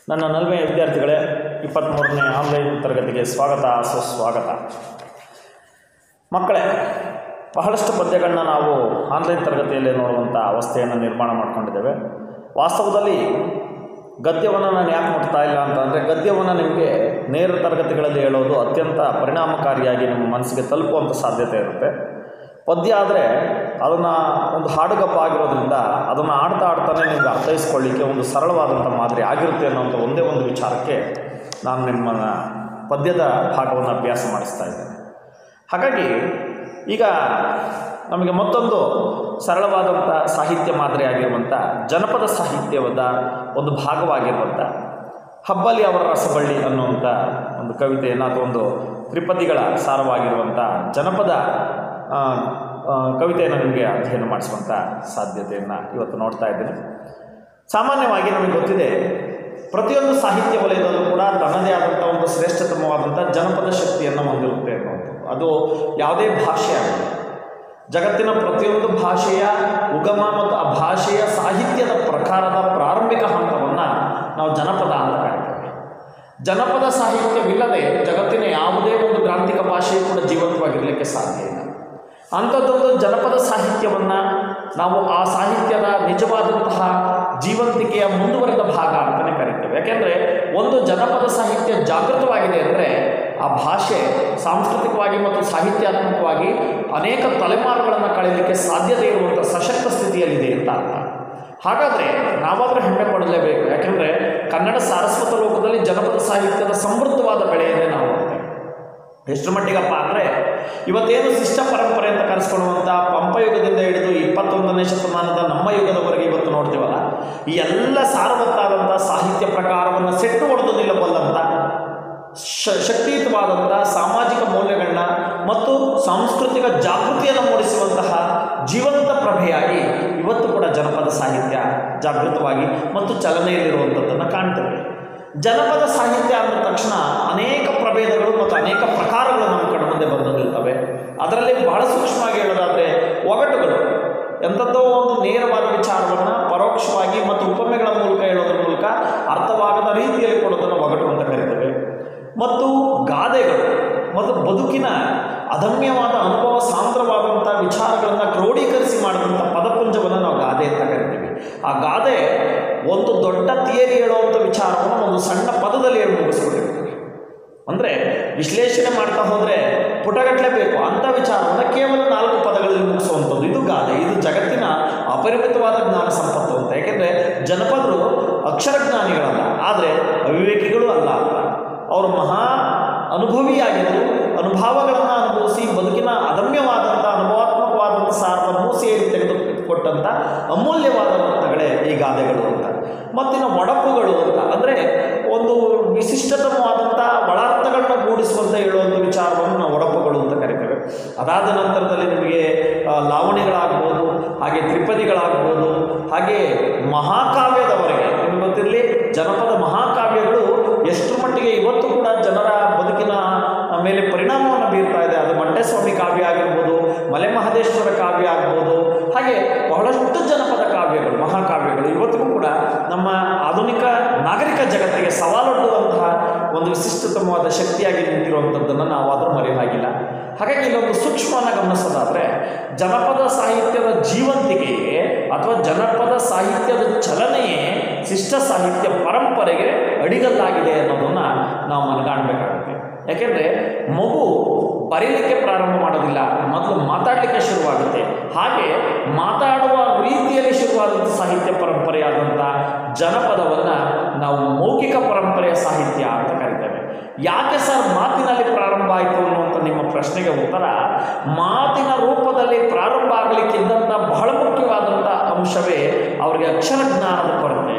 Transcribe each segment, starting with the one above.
ನನ್ನ ನಲ್ಮೆಯ ವಿದ್ಯಾರ್ಥಿಗಳೇ ಇಪ್ಪತ್ತ್ಮೂರನೇ ಆನ್ಲೈನ್ ತರಗತಿಗೆ ಸ್ವಾಗತ ಸುಸ್ವಾಗತ ಮಕ್ಕಳೇ ಬಹಳಷ್ಟು ಪದ್ಯಗಳನ್ನ ನಾವು ಆನ್ಲೈನ್ ತರಗತಿಯಲ್ಲಿ ನೋಡುವಂಥ ಅವಸ್ಥೆಯನ್ನು ನಿರ್ಮಾಣ ಮಾಡ್ಕೊಂಡಿದ್ದೇವೆ ವಾಸ್ತವದಲ್ಲಿ ಗದ್ಯವನ್ನು ನಾನು ಯಾಕೆ ಮುಟ್ತಾ ಇಲ್ಲ ಅಂತಂದರೆ ಗದ್ಯವನ್ನು ನಿಮಗೆ ನೇರ ತರಗತಿಗಳಲ್ಲಿ ಹೇಳೋದು ಅತ್ಯಂತ ಪರಿಣಾಮಕಾರಿಯಾಗಿ ನಿಮ್ಮ ಮನಸ್ಸಿಗೆ ತಲುಪುವಂಥ ಸಾಧ್ಯತೆ ಇರುತ್ತೆ ಪದ್ಯ ಆದರೆ ಅದನ್ನು ಒಂದು ಹಾಡುಗಪ್ಪ ಆಗಿರೋದ್ರಿಂದ ಅದನ್ನು ಆಡ್ತಾ ಆಡ್ತಾನೆ ನಿಮ್ಗೆ ಅರ್ಥೈಸ್ಕೊಳ್ಳಿಕ್ಕೆ ಒಂದು ಸರಳವಾದಂಥ ಮಾದರಿ ಆಗಿರುತ್ತೆ ಅನ್ನೋಂಥ ಒಂದೇ ಒಂದು ವಿಚಾರಕ್ಕೆ ನಾನು ನಿಮ್ಮನ್ನು ಪದ್ಯದ ಭಾಗವನ್ನು ಅಭ್ಯಾಸ ಮಾಡಿಸ್ತಾ ಇದ್ದೇನೆ ಹಾಗಾಗಿ ಈಗ ನಮಗೆ ಮತ್ತೊಂದು ಸರಳವಾದಂಥ ಸಾಹಿತ್ಯ ಮಾದರಿ ಆಗಿರುವಂಥ ಜನಪದ ಸಾಹಿತ್ಯದ ಒಂದು ಭಾಗವಾಗಿರುವಂಥ ಹಬ್ಬಲಿ ಅವರ ರಸಬಳ್ಳಿ ಅನ್ನುವಂಥ ಒಂದು ಕವಿತೆಯನ್ನು ಅಥವಾ ಒಂದು ತ್ರಿಪದಿಗಳ ಸಾರವಾಗಿರುವಂಥ ಜನಪದ ಆ, ಆ, ಕವಿತೆಯನ್ನು ನಿಮಗೆ ಅಧ್ಯಯನ ಮಾಡಿಸುವಂಥ ಸಾಧ್ಯತೆಯನ್ನು ಇವತ್ತು ನೋಡ್ತಾ ಇದ್ದೀನಿ ಸಾಮಾನ್ಯವಾಗಿ ನಮಗೆ ಗೊತ್ತಿದೆ ಪ್ರತಿಯೊಂದು ಸಾಹಿತ್ಯ ವಲಯದಲ್ಲೂ ಕೂಡ ತನ್ನದೇ ಆದಂಥ ಒಂದು ಶ್ರೇಷ್ಠತಮವಾದಂಥ ಜನಪದ ಶಕ್ತಿಯನ್ನು ಹೊಂದಿರುತ್ತೆ ಅನ್ನುವಂಥದ್ದು ಅದು ಯಾವುದೇ ಭಾಷೆ ಆಗಲಿ ಜಗತ್ತಿನ ಪ್ರತಿಯೊಂದು ಭಾಷೆಯ ಉಗಮ ಮತ್ತು ಆ ಭಾಷೆಯ ಸಾಹಿತ್ಯದ ಪ್ರಕಾರದ ಪ್ರಾರಂಭಿಕ ಹಂತವನ್ನು ನಾವು ಜನಪದ ಅಂತ ಕರಿತೇವೆ ಜನಪದ ಸಾಹಿತ್ಯವಿಲ್ಲದೆ ಜಗತ್ತಿನ ಯಾವುದೇ ಒಂದು ಗ್ರಾಂಥಿಕ ಭಾಷೆಯು ಕೂಡ ಜೀವಂತವಾಗಿರಲಿಕ್ಕೆ ಸಾಧ್ಯ ಇಲ್ಲ ಅಂಥದ್ದೊಂದು ಜನಪದ ಸಾಹಿತ್ಯವನ್ನು ನಾವು ಆ ಸಾಹಿತ್ಯದ ನಿಜವಾದಂತಹ ಜೀವಂತಿಕೆಯ ಮುಂದುವರೆದ ಭಾಗ ಅಂತಲೇ ಕರಿತೇವೆ ಯಾಕೆಂದರೆ ಒಂದು ಜನಪದ ಸಾಹಿತ್ಯ ಜಾಗೃತವಾಗಿದೆ ಅಂದರೆ ಆ ಭಾಷೆ ಸಾಂಸ್ಕೃತಿಕವಾಗಿ ಮತ್ತು ಸಾಹಿತ್ಯಾತ್ಮಕವಾಗಿ ಅನೇಕ ತಲೆಮಾರುಗಳನ್ನು ಕಳೆಯಲಿಕ್ಕೆ ಸಾಧ್ಯತೆ ಇರುವಂಥ ಸಶಕ್ತ ಸ್ಥಿತಿಯಲ್ಲಿದೆ ಅಂತ ಅರ್ಥ ಹಾಗಾದರೆ ನಾವಾದರೂ ಹೆಮ್ಮೆ ಪಡಲೇಬೇಕು ಯಾಕೆಂದರೆ ಕನ್ನಡ ಸಾರಸ್ವತ ಲೋಕದಲ್ಲಿ ಜನಪದ ಸಾಹಿತ್ಯದ ಸಮೃದ್ಧವಾದ ಬೆಳೆಯನ್ನೇ ನಾವು ನೋಡ್ತೇವೆ ಎಷ್ಟು ಮಟ್ಟಿಗಪ್ಪ ಅಂದರೆ ಇವತ್ತೇನು ಶಿಷ್ಟ ಪರಂಪರೆ ಅಂತ ಕರೆಸ್ಕೊಳ್ಳುವಂಥ ಪಂಪ ಯುಗದಿಂದ ಹಿಡಿದು ಇಪ್ಪತ್ತೊಂದನೇ ಶತಮಾನದ ನಮ್ಮ ಯುಗದವರೆಗೆ ಇವತ್ತು ನೋಡ್ತೀವಲ್ಲ ಈ ಎಲ್ಲ ಸಾರವತ್ತಾದಂಥ ಸಾಹಿತ್ಯ ಪ್ರಕಾರವನ್ನು ಸೆಟ್ಟು ಹೊಡೆದು ನಿಲ್ಲಬಲ್ಲಂಥ ಶ ಶಕ್ತಿಯುತವಾದಂಥ ಸಾಮಾಜಿಕ ಮೌಲ್ಯಗಳನ್ನ ಮತ್ತು ಸಾಂಸ್ಕೃತಿಕ ಜಾಗೃತಿಯನ್ನು ಮೂಡಿಸುವಂತಹ ಜೀವಂತ ಪ್ರಭೆಯಾಗಿ ಇವತ್ತು ಕೂಡ ಜನಪದ ಸಾಹಿತ್ಯ ಜಾಗೃತವಾಗಿ ಮತ್ತು ಚಲನೆಯಲ್ಲಿರುವಂಥದ್ದನ್ನು ಕಾಣ್ತೇವೆ ಜನಪದ ಸಾಹಿತ್ಯ ಅಂದ ತಕ್ಷಣ ಅನೇಕ ಪ್ರಭೇದಗಳು ಮತ್ತು ಅನೇಕ ಪ್ರಕಾರಗಳು ನಮ್ಮ ಕಣ್ಣ ಮುಂದೆ ಬಂದು ನಿಲ್ತವೆ ಅದರಲ್ಲಿ ಬಹಳ ಸೂಕ್ಷ್ಮವಾಗಿ ಹೇಳೋದಾದರೆ ಒಗಟುಗಳು ಎಂಥದ್ದೋ ಒಂದು ನೇರವಾದ ವಿಚಾರವನ್ನು ಪರೋಕ್ಷವಾಗಿ ಮತ್ತು ಉಪಮೆಗಳ ಮೂಲಕ ಹೇಳೋದ್ರ ಮೂಲಕ ಅರ್ಥವಾಗದ ರೀತಿಯಲ್ಲಿ ಕೊಡೋದನ್ನು ಒಗಟು ಅಂತ ಕರಿತೇವೆ ಮತ್ತು ಗಾದೆಗಳು ಮತ್ತು ಬದುಕಿನ ಅದಮ್ಯವಾದ ಅನುಭವ ಸಾಂದ್ರವಾದಂಥ ವಿಚಾರಗಳನ್ನು ಕ್ರೋಢೀಕರಿಸಿ ಮಾಡಿದಂಥ ಪದಪುಂಜವನ್ನು ನಾವು ಗಾದೆ ಅಂತ ಕರಿತೀವಿ ಆ ಗಾದೆ ಒಂದು ದೊಡ್ಡ ಥಿಯರಿ ಹೇಳುವಂಥ ವಿಚಾರವನ್ನು ಒಂದು ಸಣ್ಣ ಪದದಲ್ಲಿ ಹೇಳಿ ಮುಗಿಸ್ಬಿಟ್ಟಿರ್ತೀವಿ ಅಂದರೆ ವಿಶ್ಲೇಷಣೆ ಮಾಡ್ತಾ ಹೋದರೆ ಪುಟಗಟ್ಟಲೆ ಬೇಕು ಅಂಥ ವಿಚಾರವನ್ನು ಕೇವಲ ನಾಲ್ಕು ಪದಗಳಲ್ಲಿ ಮುಗಿಸುವಂಥದ್ದು ಇದು ಗಾದೆ ಇದು ಜಗತ್ತಿನ ಅಪರಿಮಿತವಾದ ಜ್ಞಾನ ಸಂಪತ್ತು ಅಂತ ಯಾಕೆಂದರೆ ಜನಪದರು ಅಕ್ಷರಜ್ಞಾನಿಗಳಲ್ಲ ಆದರೆ ಅವಿವೇಕಿಗಳು ಅಲ್ಲ ಅಂತ ಅವರು ಮಹಾ ಅನುಭವಿಯಾಗಿದ್ದರು ಅನುಭವಗಳನ್ನು ಅನುಭವಿಸಿ ಬದುಕಿನ ಅದಮ್ಯವಾದಂಥ ಅನುಭವಾತ್ಮಕವಾದಂಥ ಸಾರದ ಮೂಸೆಯಲ್ಲಿ ತೆಗೆದುಕೊಟ್ಟಂಥ ಅಮೂಲ್ಯವಾದ ರತ್ನಗಳೇ ಈ ಗಾದೆಗಳು ಅಂತ ಮತ್ತಿನ್ನು ಒಡಪುಗಳು ಅಂತ ಅಂದರೆ ಒಂದು ವಿಶಿಷ್ಟತಮವಾದಂಥ ಒಳಾರ್ಥಗಳನ್ನ ಮೂಡಿಸುವಂಥ ಹೇಳುವಂಥ ವಿಚಾರವನ್ನು ನಾವು ಒಡಪುಗಳು ಅಂತ ಕರಿತೇವೆ ಅದಾದ ನಂತರದಲ್ಲಿ ನಿಮಗೆ ಆ, ಲಾವಣಿಗಳಾಗ್ಬೋದು ಹಾಗೆ ತ್ರಿಪದಿಗಳಾಗ್ಬೋದು ಹಾಗೆ ಮಹಾಕಾವ್ಯದವರೆಗೆ ನಿಮಗೆ ಗೊತ್ತಿರಲಿ ಜನಪದ ಮಹಾಕಾವ್ಯಗಳು ಎಷ್ಟು ಮಟ್ಟಿಗೆ ಇವತ್ತು ಕೂಡ ಜನರ ಬದುಕಿನ ಮೇಲೆ ಪರಿಣಾಮವನ್ನು ಬೀರ್ತಾ ಇದೆ ಅದು ಮಂಟೇಸ್ವಾಮಿ ಕಾವ್ಯ ಆಗಿರ್ಬೋದು ಮಲೆ ಮಹದೇಶ್ವರ ಕಾವ್ಯ ಆಗ್ಬೋದು ಹಾಗೆ ಬಹಳಷ್ಟು ಜನಪದ ಕಾವ್ಯಗಳು ಮಹಾಕಾವ್ಯಗಳು ಇವತ್ತಿಗೂ ಕೂಡ ನಮ್ಮ ಆಧುನಿಕ ನಾಗರಿಕ ಜಗತ್ತಿಗೆ ಸವಾಲೊಡ್ಡುವಂತಹ ಒಂದು ವಿಶಿಷ್ಟತಮವಾದ ಶಕ್ತಿಯಾಗಿ ನಿಂತಿರುವಂಥದ್ದನ್ನು ನಾವಾದರೂ ಮರೆಯಲಾಗಿಲ್ಲ ಹಾಗಾಗಿ ಇಲ್ಲೊಂದು ಸೂಕ್ಷ್ಮವನ್ನು ಗಮನಿಸೋದಾದರೆ ಜನಪದ ಸಾಹಿತ್ಯದ ಜೀವಂತಿಕೆಯೇ ಅಥವಾ ಜನಪದ ಸಾಹಿತ್ಯದ ಚಲನೆಯೇ ಶಿಷ್ಟ ಸಾಹಿತ್ಯ ಪರಂಪರೆಗೆ ಅಡಿಗಲ್ಲಾಗಿದೆ ಅನ್ನೋದನ್ನು ನಾವು ಮನಗಾಣಬೇಕಾಗುತ್ತೆ ಯಾಕೆಂದರೆ ಮಗು ಬರೀಲಿಕ್ಕೆ ಪ್ರಾರಂಭ ಮಾಡೋದಿಲ್ಲ ಮೊದಲು ಮಾತಾಡಲಿಕ್ಕೆ ಶುರುವಾಗುತ್ತೆ ಹಾಗೆ ಮಾತಾಡುವ ರೀತಿಯಲ್ಲಿ ಶುರುವಾದಂಥ ಸಾಹಿತ್ಯ ಪರಂಪರೆಯಾದಂಥ ಜನಪದವನ್ನು ನಾವು ಮೌಖಿಕ ಪರಂಪರೆಯ ಸಾಹಿತ್ಯ ಅಂತ ಕರಿತೇವೆ ಯಾಕೆ ಸರ್ ಮಾತಿನಲ್ಲಿ ಪ್ರಾರಂಭ ಆಯಿತು ಅನ್ನುವಂಥ ನಿಮ್ಮ ಪ್ರಶ್ನೆಗೆ ಉತ್ತರ ಮಾತಿನ ರೂಪದಲ್ಲಿ ಪ್ರಾರಂಭ ಆಗಲಿಕ್ಕಿದ್ದಂಥ ಬಹಳ ಮುಖ್ಯವಾದಂಥ ಅಂಶವೇ ಅವರಿಗೆ ಅಕ್ಷರ ಜ್ಞಾನದ ಕೊರತೆ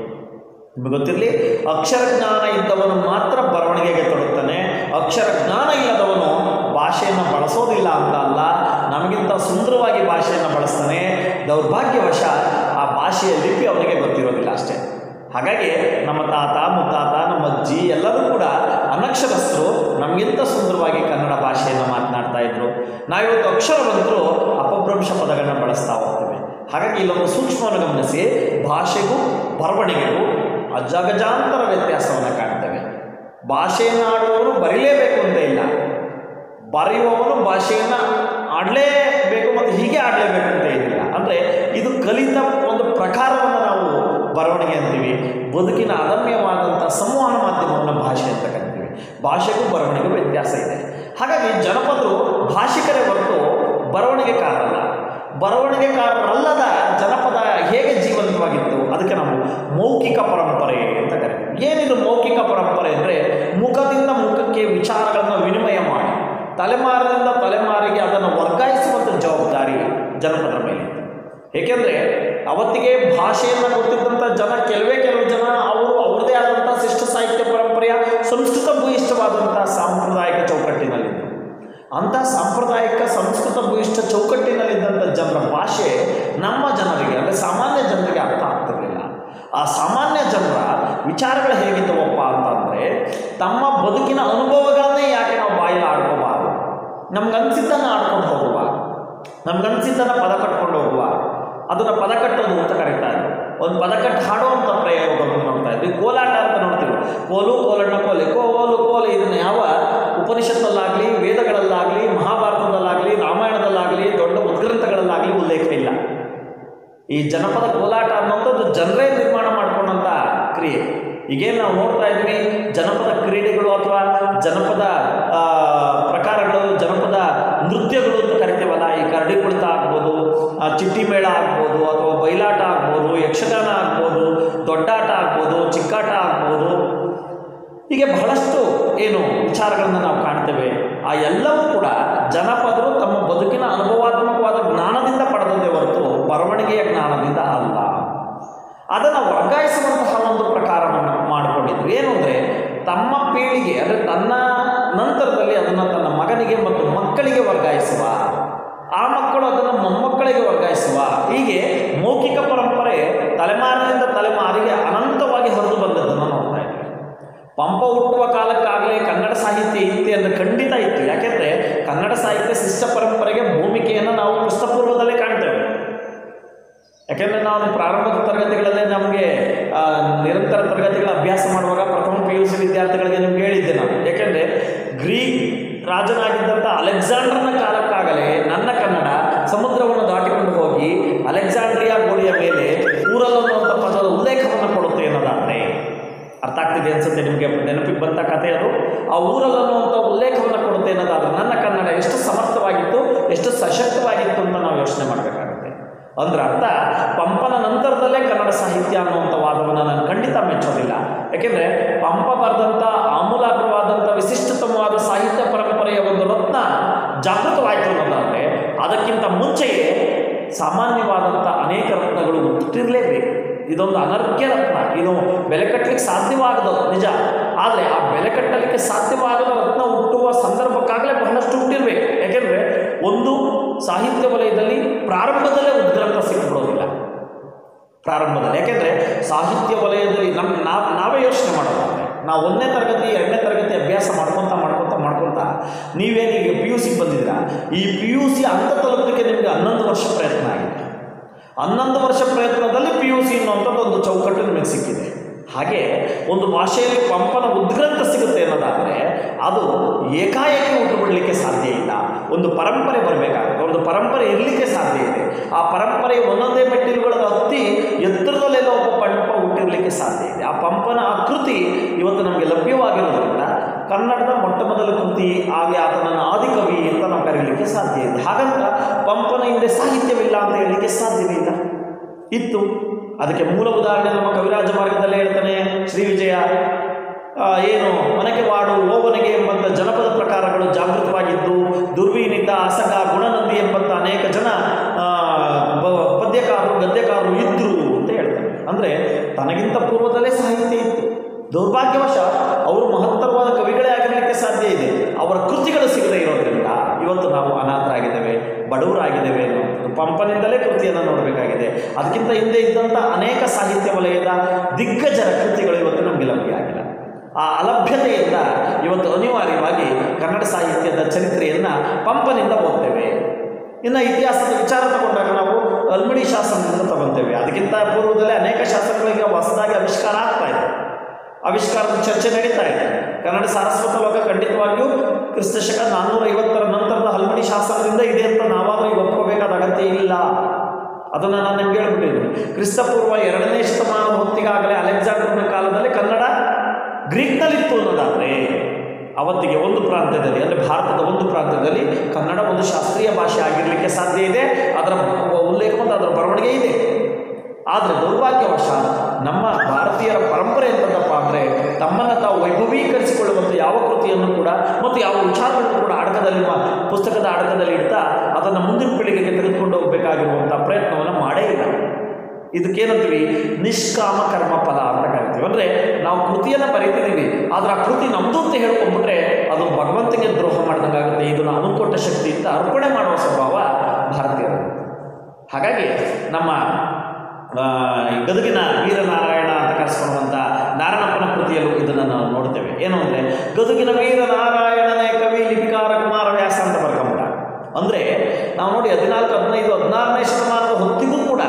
ನಿಮಗೆ ಗೊತ್ತಿರಲಿ ಅಕ್ಷರ ಜ್ಞಾನ ಇದ್ದವನು ಮಾತ್ರ ಬರವಣಿಗೆಗೆ ತೊಡಗ್ತಾನೆ ಅಕ್ಷರ ಜ್ಞಾನ ಇಲ್ಲದವನು ಭಾಷೆಯನ್ನು ಬಳಸೋದಿಲ್ಲ ಅಂತ ಅಲ್ಲ ನಮಗಿಂತ ಸುಂದರವಾಗಿ ಭಾಷೆಯನ್ನು ಬಳಸ್ತಾನೆ ದೌರ್ಭಾಗ್ಯವಶ ಆ ಭಾಷೆಯ ಲಿಪಿ ಅವನಿಗೆ ಗೊತ್ತಿರೋದಿಲ್ಲ ಅಷ್ಟೇ ಹಾಗಾಗಿ ನಮ್ಮ ತಾತ ಮುತ್ತಾತ ನಮ್ಮ ಅಜ್ಜಿ ಎಲ್ಲರೂ ಕೂಡ ಅನಕ್ಷರಸ್ಥರು ನಮಗಿಂತ ಸುಂದರವಾಗಿ ಕನ್ನಡ ಭಾಷೆಯನ್ನು ಮಾತನಾಡ್ತಾ ಇದ್ರು ನಾವಿವತ್ತು ಅಕ್ಷರವಂತರು ಅಪಭ್ರಂಶ ಪದಗಳನ್ನ ಬಳಸ್ತಾ ಹೋಗ್ತೇವೆ ಹಾಗಾಗಿ ಇಲ್ಲೊಂದು ಸೂಕ್ಷ್ಮವನ್ನು ಗಮನಿಸಿ ಭಾಷೆಗೂ ಬರವಣಿಗೆಗೂ ಅಜಗಜಾಂತರ ವ್ಯತ್ಯಾಸವನ್ನು ಕಾಣ್ತೇವೆ ಭಾಷೆಯನ್ನು ಆಡುವವರು ಬರೀಲೇಬೇಕು ಅಂತ ಇಲ್ಲ ಬರೆಯುವವನು ಭಾಷೆಯನ್ನು ಆಡಲೇಬೇಕು ಮತ್ತು ಹೀಗೆ ಆಡಲೇಬೇಕು ಅಂತ ಏನಿಲ್ಲ ಅಂದರೆ ಇದು ಕಲಿತ ಒಂದು ಪ್ರಕಾರವನ್ನು ನಾವು ಬರವಣಿಗೆ ಅಂತೀವಿ ಬದುಕಿನ ಅದಮ್ಯವಾದಂಥ ಸಂವಹನ ಮಾಧ್ಯಮವನ್ನು ಭಾಷೆ ಅಂತ ಕರಿತೀವಿ ಭಾಷೆಗೂ ಬರವಣಿಗೆಗೂ ವ್ಯತ್ಯಾಸ ಇದೆ ಹಾಗಾಗಿ ಜನಪದರು ಭಾಷಿಕರೇ ಹೊರತು ಬರವಣಿಗೆಕಾರರಲ್ಲ ಬರವಣಿಗೆಕಾರರಲ್ಲದ ಜನಪದ ಹೇಗೆ ಜೀವಂತವಾಗಿತ್ತು ಅದಕ್ಕೆ ನಾವು ಮೌಖಿಕ ಪರಂಪರೆ ಅಂತ ಕರಿತೀವಿ ಏನಿದು ಮೌಖಿಕ ಪರಂಪರೆ ಅಂದರೆ ಮುಖದಿಂದ ಮುಖಕ್ಕೆ ವಿಚಾರಗಳನ್ನು ವಿನಿಮಯ ಮಾಡಿ ತಲೆಮಾರಿನಿಂದ ತಲೆಮಾರಿಗೆ ಅದನ್ನು ವರ್ಗಾಯಿಸುವಂಥ ಜವಾಬ್ದಾರಿ ಜನಪದರ ಮೇಲೆ ಇತ್ತು. ಏಕೆಂದರೆ ಅವತ್ತಿಗೆ ಭಾಷೆಯನ್ನು ಗೊತ್ತಿದ್ದಂಥ ಜನ ಕೆಲವೇ ಕೆಲವು ಜನ ಅವರು ಅವ್ರದ್ದೇ ಆದಂಥ ಶಿಷ್ಟ ಸಾಹಿತ್ಯ ಪರಂಪರೆಯ ಸಂಸ್ಕೃತ ಭೂಯಿಷ್ಠವಾದಂಥ ಸಾಂಪ್ರದಾಯಿಕ ಚೌಕಟ್ಟಿನಲ್ಲಿದ್ದರು ಅಂಥ ಸಾಂಪ್ರದಾಯಿಕ ಸಂಸ್ಕೃತ ಭೂಯಿಷ್ಠ ಚೌಕಟ್ಟಿನಲ್ಲಿದ್ದಂಥ ಜನರ ಭಾಷೆ ನಮ್ಮ ಜನರಿಗೆ ಅಂದರೆ ಸಾಮಾನ್ಯ ಜನರಿಗೆ ಅರ್ಥ ಆಗ್ತಿರಲಿಲ್ಲ ಆ ಸಾಮಾನ್ಯ ಜನರ ವಿಚಾರಗಳು ಹೇಗಿದ್ದವಪ್ಪ ಅಂತಂದರೆ ತಮ್ಮ ಬದುಕಿನ ಅನುಭವಗಳನ್ನೇ ಯಾಕೆ ನಾವು ಬಾಯಲ್ಲಿ ಆಡ್ಕೋಬಾರ್ದು ನಮ್ಗನ್ಸಿದ್ದನ್ನು ಆಡ್ಕೊಂಡು ಹೋಗುವ ನಮ್ಗನ್ಸಿದ್ದನ್ನು ಪದ ಕಟ್ಕೊಂಡು ಹೋಗುವ ಅದನ್ನು ಪದ ಕಟ್ಟೋದು ಅಂತ ಕರೀತಾರೆ ಒಂದು ಪದ ಕಟ್ಟು ಹಾಡುವಂಥ ಪ್ರಯೋಗವನ್ನು ನೋಡ್ತಾ ಇದ್ವಿ ಕೋಲಾಟ ಅಂತ ನೋಡ್ತೀವಿ ಕೋಲು ಕೋಲಣ್ಣ ಕೋಲೆ ಕೋಲು ಕೋಲು ಇದನ್ನು ಯಾವ ಉಪನಿಷತ್ತಲ್ಲಾಗಲಿ ವೇದಗಳಲ್ಲಾಗಲಿ ಮಹಾಭಾರತದಲ್ಲಾಗಲಿ ರಾಮಾಯಣದಲ್ಲಾಗಲಿ ದೊಡ್ಡ ಉದ್ಗ್ರಂಥಗಳಲ್ಲಾಗಲಿ ಉಲ್ಲೇಖ ಇಲ್ಲ ಈ ಜನಪದ ಕೋಲಾಟ ಅನ್ನೋಂಥದ್ದು ಜನರೇ ನಿರ್ಮಾಣ ಮಾಡ್ಕೊಂಡಂಥ ಕ್ರಿಯೆ ಈಗೇನು ನಾವು ನೋಡ್ತಾ ಇದ್ವಿ ಜನಪದ ಕ್ರೀಡೆಗಳು ಅಥವಾ ಜನಪದ ಆ, ಪ್ರಕಾರಗಳು ಜನಪದ ನೃತ್ಯಗಳು ಅಂತ ಕರಿತೇವಲ್ಲ ಈ ಕರಡಿ ಕುಳಿತ ಆಗ್ಬೋದು ಆ, ಚಿಟ್ಟಿ ಮೇಳ ಆಗ್ಬೋದು ಅಥವಾ ಬಯಲಾಟ ಆಗ್ಬೋದು ಯಕ್ಷಗಾನ ಆಗ್ಬೋದು ದೊಡ್ಡಾಟ ಆಗ್ಬೋದು ಚಿಕ್ಕಾಟ ಆಗ್ಬೋದು ಹೀಗೆ ಬಹಳಷ್ಟು ಏನು ವಿಚಾರಗಳನ್ನು ನಾವು ಕಾಣ್ತೇವೆ ಆ ಎಲ್ಲವೂ ಕೂಡ ಜನಪದರು ತಮ್ಮ ಬದುಕಿನ ಅನುಭವಾತ್ಮಕವಾದ ಜ್ಞಾನದಿಂದ ಪಡೆದದ್ದೇ ಹೊರತು ಬರವಣಿಗೆಯ ಜ್ಞಾನದಿಂದ ಅಲ್ಲ ಅದನ್ನು ವರ್ಗಾಯಿಸುವಂತಹ ಒಂದು ಪ್ರಕಾರವನ್ನು ಮಾಡಿಕೊಂಡಿದ್ರು ಏನು ಅಂದರೆ ತಮ್ಮ ಪೀಳಿಗೆ ಅಂದರೆ ತನ್ನ ನಂತರದಲ್ಲಿ ಅದನ್ನು ತನ್ನ ಮಗನಿಗೆ ಮತ್ತು ಮಕ್ಕಳಿಗೆ ವರ್ಗಾಯಿಸುವ ಆ ಮಕ್ಕಳು ಅದನ್ನು ಮೊಮ್ಮಕ್ಕಳಿಗೆ ವರ್ಗಾಯಿಸುವ ಹೀಗೆ ಮೌಖಿಕ ಪರಂಪರೆ ತಲೆಮಾರಿನಿಂದ ತಲೆಮಾರಿಗೆ ಅನಂತವಾಗಿ ಹರಿದು ಬಂದದ್ದನ್ನು ನೋಡ್ತಾ ಇದ್ದೀವಿ ಪಂಪ ಹುಟ್ಟುವ ಕಾಲಕ್ಕಾಗಲೇ ಕನ್ನಡ ಸಾಹಿತ್ಯ ಇತ್ತೆ ಅಂದರೆ ಖಂಡಿತ ಇತ್ತು ಯಾಕೆಂದರೆ ಕನ್ನಡ ಸಾಹಿತ್ಯ ಶಿಷ್ಟ ಪರಂಪರೆಗೆ ಭೂಮಿಕೆಯನ್ನು ನಾವು ಕ್ರಿಸ್ತಪೂರ್ವದಲ್ಲೇ ಕಾಣ್ತೇವೆ ಯಾಕೆಂದರೆ ನಾನು ಪ್ರಾರಂಭದ ತರಗತಿಗಳಲ್ಲೇ ನಮಗೆ ಆ, ನಿರಂತರ ತರಗತಿಗಳ ಅಭ್ಯಾಸ ಮಾಡುವಾಗ ಪ್ರಥಮ ಪಿ ಯು ಸಿ ವಿದ್ಯಾರ್ಥಿಗಳಿಗೆ ನಿಮ್ಗೆ ಹೇಳಿದ್ದೆ ನಾನು ಯಾಕೆಂದರೆ ಗ್ರೀಕ್ ರಾಜನಾಗಿದ್ದಂಥ ಅಲೆಕ್ಸಾಂಡರ್ನ ಕಾಲಕ್ಕಾಗಲೇ ನನ್ನ ಕನ್ನಡ ಸಮುದ್ರವನ್ನು ದಾಟಿಕೊಂಡು ಹೋಗಿ ಅಲೆಕ್ಸಾಂಡ್ರಿಯಾ ಗೋಡೆಯ ಮೇಲೆ ಊರಲ್ ಅನ್ನುವಂಥ ಪದದ ಉಲ್ಲೇಖವನ್ನು ಕೊಡುತ್ತೆ ಅನ್ನೋದಾದರೆ ಅರ್ಥ ಆಗ್ತಿದೆ ಅನ್ಸುತ್ತೆ ನಿಮಗೆ ನೆನಪಿಗೆ ಬಂತ ಕಥೆ ಅದು ಆ ಊರಲ್ಲಿ ಅನ್ನುವಂಥ ಉಲ್ಲೇಖವನ್ನು ಕೊಡುತ್ತೆ ಅನ್ನೋದಾದ್ರೆ ನನ್ನ ಕನ್ನಡ ಎಷ್ಟು ಸಮರ್ಥವಾಗಿತ್ತು ಎಷ್ಟು ಸಶಕ್ತವಾಗಿತ್ತು ಅಂತ ನಾವು ಯೋಚನೆ ಮಾಡಬೇಕಾಗುತ್ತೆ ಅಂದ್ರೆ ಅರ್ಥ ಪಂಪನ ನಂತರದಲ್ಲೇ ಕನ್ನಡ ಸಾಹಿತ್ಯ ಅನ್ನುವಂಥ ವಾದವನ್ನು ನಾನು ಖಂಡಿತ ಮೆಚ್ಚೋದಿಲ್ಲ ಯಾಕೆಂದರೆ ಪಂಪ ಬರೆದಂಥ ಆಮೂಲಾಗ್ರವಾದಂಥ ವಿಶಿಷ್ಟತಮವಾದ ಸಾಹಿತ್ಯ ಪರಂಪರೆಯ ಒಂದು ರತ್ನ ಜಾಗೃತವಾಯಿತು ಅನ್ನೋದಾದರೆ ಅದಕ್ಕಿಂತ ಮುಂಚೆಯೇ ಸಾಮಾನ್ಯವಾದಂಥ ಅನೇಕ ರತ್ನಗಳು ಹುಟ್ಟಿರಲೇಬೇಕು ಇದೊಂದು ಅನರ್ಘ್ಯ ರತ್ನ ಇದು ಬೆಲೆ ಕಟ್ಟಲಿಕ್ಕೆ ಸಾಧ್ಯವಾಗದು ನಿಜ ಆದರೆ ಆ ಬೆಲೆ ಕಟ್ಟಲಿಕ್ಕೆ ಸಾಧ್ಯವಾಗದ ರತ್ನ ಹುಟ್ಟುವ ಸಂದರ್ಭಕ್ಕಾಗಲೇ ಬಹಳಷ್ಟು ಹುಟ್ಟಿರಬೇಕು ಯಾಕೆಂದರೆ ಒಂದು ಸಾಹಿತ್ಯ ವಲಯದಲ್ಲಿ ಪ್ರಾರಂಭದಲ್ಲೇ ಉದ್ಗ್ರಂಥ ಸಿಕ್ಬಿಡೋದಿಲ್ಲ ಪ್ರಾರಂಭದಲ್ಲಿ ಯಾಕೆಂದರೆ ಸಾಹಿತ್ಯ ವಲಯದಲ್ಲಿ ನಮ್ಮ ನಾವು ನಾವೇ ಯೋಚನೆ ಮಾಡೋದಾದ್ರೆ ನಾವು ಒಂದನೇ ತರಗತಿ ಎರಡನೇ ತರಗತಿ ಅಭ್ಯಾಸ ಮಾಡ್ಕೊತ ಮಾಡ್ಕೊತ ಮಾಡ್ಕೊತ ನೀವೇನೀಗ ಪಿ ಯು ಸಿಗೆ ಬಂದಿದ್ದೀರಾ ಈ ಪಿ ಯು ಸಿ ಹಂತ ತಲುಪಲಿಕ್ಕೆ ನಿಮಗೆ ಹನ್ನೊಂದು ವರ್ಷ ಪ್ರಯತ್ನ ಆಗಿದೆ ಹನ್ನೊಂದು ವರ್ಷ ಪ್ರಯತ್ನದಲ್ಲಿ ಪಿ ಯು ಸಿ ಅನ್ನುವಂಥದ್ದು ಒಂದು ಚೌಕಟ್ಟು ನಿಮಗೆ ಸಿಕ್ಕಿದೆ ಹಾಗೆ ಒಂದು ಭಾಷೆಯಲ್ಲಿ ಪಂಪನ ಉದ್ಗ್ರಂಥ ಸಿಗುತ್ತೆ ಅನ್ನೋದಾದರೆ ಅದು ಏಕಾಏಕಿ ಹುಟ್ಟುಬಿಡಲಿಕ್ಕೆ ಸಾಧ್ಯ ಇಲ್ಲ ಒಂದು ಪರಂಪರೆ ಬರಬೇಕಾಗುತ್ತೆ ಒಂದು ಪರಂಪರೆ ಇರಲಿಕ್ಕೆ ಸಾಧ್ಯ ಇದೆ ಆ ಪರಂಪರೆ ಒಂದೊಂದೇ ಮೆಟ್ಟಿಲುಗಳನ್ನು ಹತ್ತಿ ಎತ್ತರದಲ್ಲೆಲ್ಲ ಒಬ್ಬ ಪಂಪ ಹುಟ್ಟಿರಲಿಕ್ಕೆ ಸಾಧ್ಯ ಇದೆ ಆ ಪಂಪನ ಆ ಕೃತಿ ಇವತ್ತು ನಮಗೆ ಲಭ್ಯವಾಗಿರೋದ್ರಿಂದ ಕನ್ನಡದ ಮೊಟ್ಟ ಮೊದಲ ಕೃತಿ ಹಾಗೆ ಆತನನ್ನು ಆದಿಕವಿ ಅಂತ ನಾವು ಕರೀಲಿಕ್ಕೆ ಸಾಧ್ಯ ಇದೆ ಹಾಗಂತ ಪಂಪನ ಹಿಂದೆ ಸಾಹಿತ್ಯವಿಲ್ಲ ಅಂತ ಹೇಳಲಿಕ್ಕೆ ಸಾಧ್ಯವೇ ಇಲ್ಲ ಇತ್ತು ಅದಕ್ಕೆ ಮೂಲ ಉದಾಹರಣೆ ನಮ್ಮ ಕವಿರಾಜ ಮಾರ್ಗದಲ್ಲೇ ಹೇಳ್ತಾನೆ ಶ್ರೀ ವಿಜಯ ಆ, ಏನು ಮನೆಗೆ ವಾಡು ಓವನೆಗೆ ಎಂಬಂಥ ಜನಪದ ಪ್ರಕಾರಗಳು ಜಾಗೃತವಾಗಿದ್ದು ದುರ್ವಿನಿತ ಅಸಗ ಗುಣನಂದಿ ಎಂಬಂಥ ಅನೇಕ ಜನ ಆ, ಬ- ಪದ್ಯಕಾರರು ಗದ್ಯಕಾರರು ಇದ್ದರು ಅಂತ ಹೇಳ್ತಾರೆ ಅಂದರೆ ತನಗಿಂತ ಪೂರ್ವದಲ್ಲೇ ಸಾಹಿತ್ಯ ಇತ್ತು ದೌರ್ಭಾಗ್ಯವಶ ಅವರು ಮಹತ್ತರವಾದ ಕವಿಗಳೇ ಆಗಿರಲಿಕ್ಕೆ ಸಾಧ್ಯ ಇದೆ ಅವರ ಕೃತಿಗಳು ಸಿಗದೇ ಇರೋದ್ರಿಂದ ಇವತ್ತು ನಾವು ಅನಾಥರಾಗಿದ್ದೇವೆ ಬಡವರಾಗಿದ್ದೇವೆ ಅನ್ನುವಂಥದ್ದು ಪಂಪನಿಂದಲೇ ಕೃತಿಯನ್ನು ನೋಡಬೇಕಾಗಿದೆ ಅದಕ್ಕಿಂತ ಹಿಂದೆ ಇದ್ದಂಥ ಅನೇಕ ಸಾಹಿತ್ಯ ವಲಯದ ದಿಗ್ಗಜರ ಕೃತಿಗಳು ಇವತ್ತು ನಮಗೆ ಲಭ್ಯ ಆಗಿಲ್ಲ ಆ ಅಲಭ್ಯತೆಯಿಂದ ಇವತ್ತು ಅನಿವಾರ್ಯವಾಗಿ ಕನ್ನಡ ಸಾಹಿತ್ಯದ ಚರಿತ್ರೆಯನ್ನು ಪಂಪನಿಂದ ಓದ್ತೇವೆ ಇನ್ನು ಇತಿಹಾಸದ ವಿಚಾರ ತಗೊಂಡಾಗ ನಾವು ಅಲ್ಮಿಡಿ ಶಾಸನದಿಂದ ತಗೊತೇವೆ ಅದಕ್ಕಿಂತ ಪೂರ್ವದಲ್ಲೇ ಅನೇಕ ಶಾಸನಗಳಿಗೆ ಹೊಸದಾಗಿ ಆವಿಷ್ಕಾರ ಆಗ್ತಾ ಇದೆ ಆವಿಷ್ಕಾರದ ಚರ್ಚೆ ನಡೀತಾ ಇದೆ ಕನ್ನಡ ಸಾರಸ್ವತ ಲೋಕ ಖಂಡಿತವಾಗಿಯೂ ಕ್ರಿಸ್ತ ಶಕ ನಾನ್ನೂರ ಐವತ್ತರ ನಂತರದ ಹಲ್ಮಡಿ ಶಾಸನದಿಂದ ಇದೆ ಅಂತ ನಾವಾದರೂ ಈಗ ಒಪ್ಕೋಬೇಕಾದ ಅಗತ್ಯ ಇಲ್ಲ ಅದನ್ನು ನಾನು ನಿಮ್ಗೆ ಹೇಳ್ಬಿಟ್ಟಿದ್ದೀನಿ ಕ್ರಿಸ್ತಪೂರ್ವ ಎರಡನೇ ಶತಮಾನದ ಹೊತ್ತಿಗಾಗಲೇ ಅಲೆಕ್ಸಾಂಡರ್ನ ಕಾಲದಲ್ಲಿ ಕನ್ನಡ ಗ್ರೀಕ್ನಲ್ಲಿತ್ತು ಅನ್ನೋದಾದರೆ ಅವತ್ತಿಗೆ ಒಂದು ಪ್ರಾಂತ್ಯದಲ್ಲಿ ಅಂದರೆ ಭಾರತದ ಒಂದು ಪ್ರಾಂತ್ಯದಲ್ಲಿ ಕನ್ನಡ ಒಂದು ಶಾಸ್ತ್ರೀಯ ಭಾಷೆ ಆಗಿರಲಿಕ್ಕೆ ಸಾಧ್ಯ ಇದೆ ಅದರ ಉಲ್ಲೇಖ ಮತ್ತು ಅದರ ಬರವಣಿಗೆ ಇದೆ ಆದರೆ ದೌರ್ಭಾಗ್ಯವಶ ನಮ್ಮ ಭಾರತೀಯರ ಪರಂಪರೆ ಎಂತದಪ್ಪ ಅಂದರೆ ತಮ್ಮನ್ನು ತಾವು ವೈಭವೀಕರಿಸಿಕೊಳ್ಳುವಂಥ ಯಾವ ಕೃತಿಯನ್ನು ಕೂಡ ಮತ್ತು ಯಾವ ವಿಚಾರಗಳನ್ನು ಕೂಡ ಅಡಕದಲ್ಲಿ ಮ- ಪುಸ್ತಕದ ಅಡಕದಲ್ಲಿ ಇಡ್ತಾ ಅದನ್ನು ಮುಂದಿನ ಪೀಳಿಗೆಗೆ ತೆಗೆದುಕೊಂಡು ಹೋಗಬೇಕಾಗಿರುವಂಥ ಪ್ರಯತ್ನವನ್ನು ಮಾಡೇ ಇಲ್ಲ ಇದಕ್ಕೇನಂತೀವಿ ನಿಷ್ಕಾಮ ಕರ್ಮ ಫಲ ಅಂತ ಕರಿತೀವಿ ಅಂದರೆ ನಾವು ಕೃತಿಯನ್ನು ಬರೀತಿದ್ದೀವಿ ಆದರೆ ಆ ಕೃತಿ ನಮ್ಮದು ಅಂತ ಹೇಳ್ಕೊಂಡ್ಬಿಟ್ರೆ ಅದು ಭಗವಂತನಿಗೆ ದ್ರೋಹ ಮಾಡ್ದಂಗಾಗುತ್ತೆ ಇದನ್ನು ಅನುಕೊಟ್ಟ ಶಕ್ತಿಯಿಂದ ಅರ್ಪಣೆ ಮಾಡುವ ಸ್ವಭಾವ ಭಾರತೀಯರು ಹಾಗಾಗಿ ನಮ್ಮ ಆ, ಈ ಗದಗಿನ ವೀರನಾರಾಯಣ ಅಂತ ಕರೆಸ್ಕೊಳ್ಳುವಂಥ ನಾರಾಯಣಪ್ಪನ ಕೃತಿಯಲ್ಲೂ ಇದನ್ನು ನಾವು ನೋಡ್ತೇವೆ ಏನು ಅಂದರೆ ಗದಗಿನ ವೀರನಾರಾಯಣನೇ ಕವಿ ಲಿಪಿಕಾರ ಕುಮಾರ ವ್ಯಾಸ ಅಂತ ಬರ್ಕೊಂಬಿಟ್ಟ ಅಂದರೆ ನಾವು ನೋಡಿ ಹದಿನಾಲ್ಕು ಹದಿನೈದು ಹದಿನಾರನೇ ಶತಮಾನದ ಹೊತ್ತಿಗೂ ಕೂಡ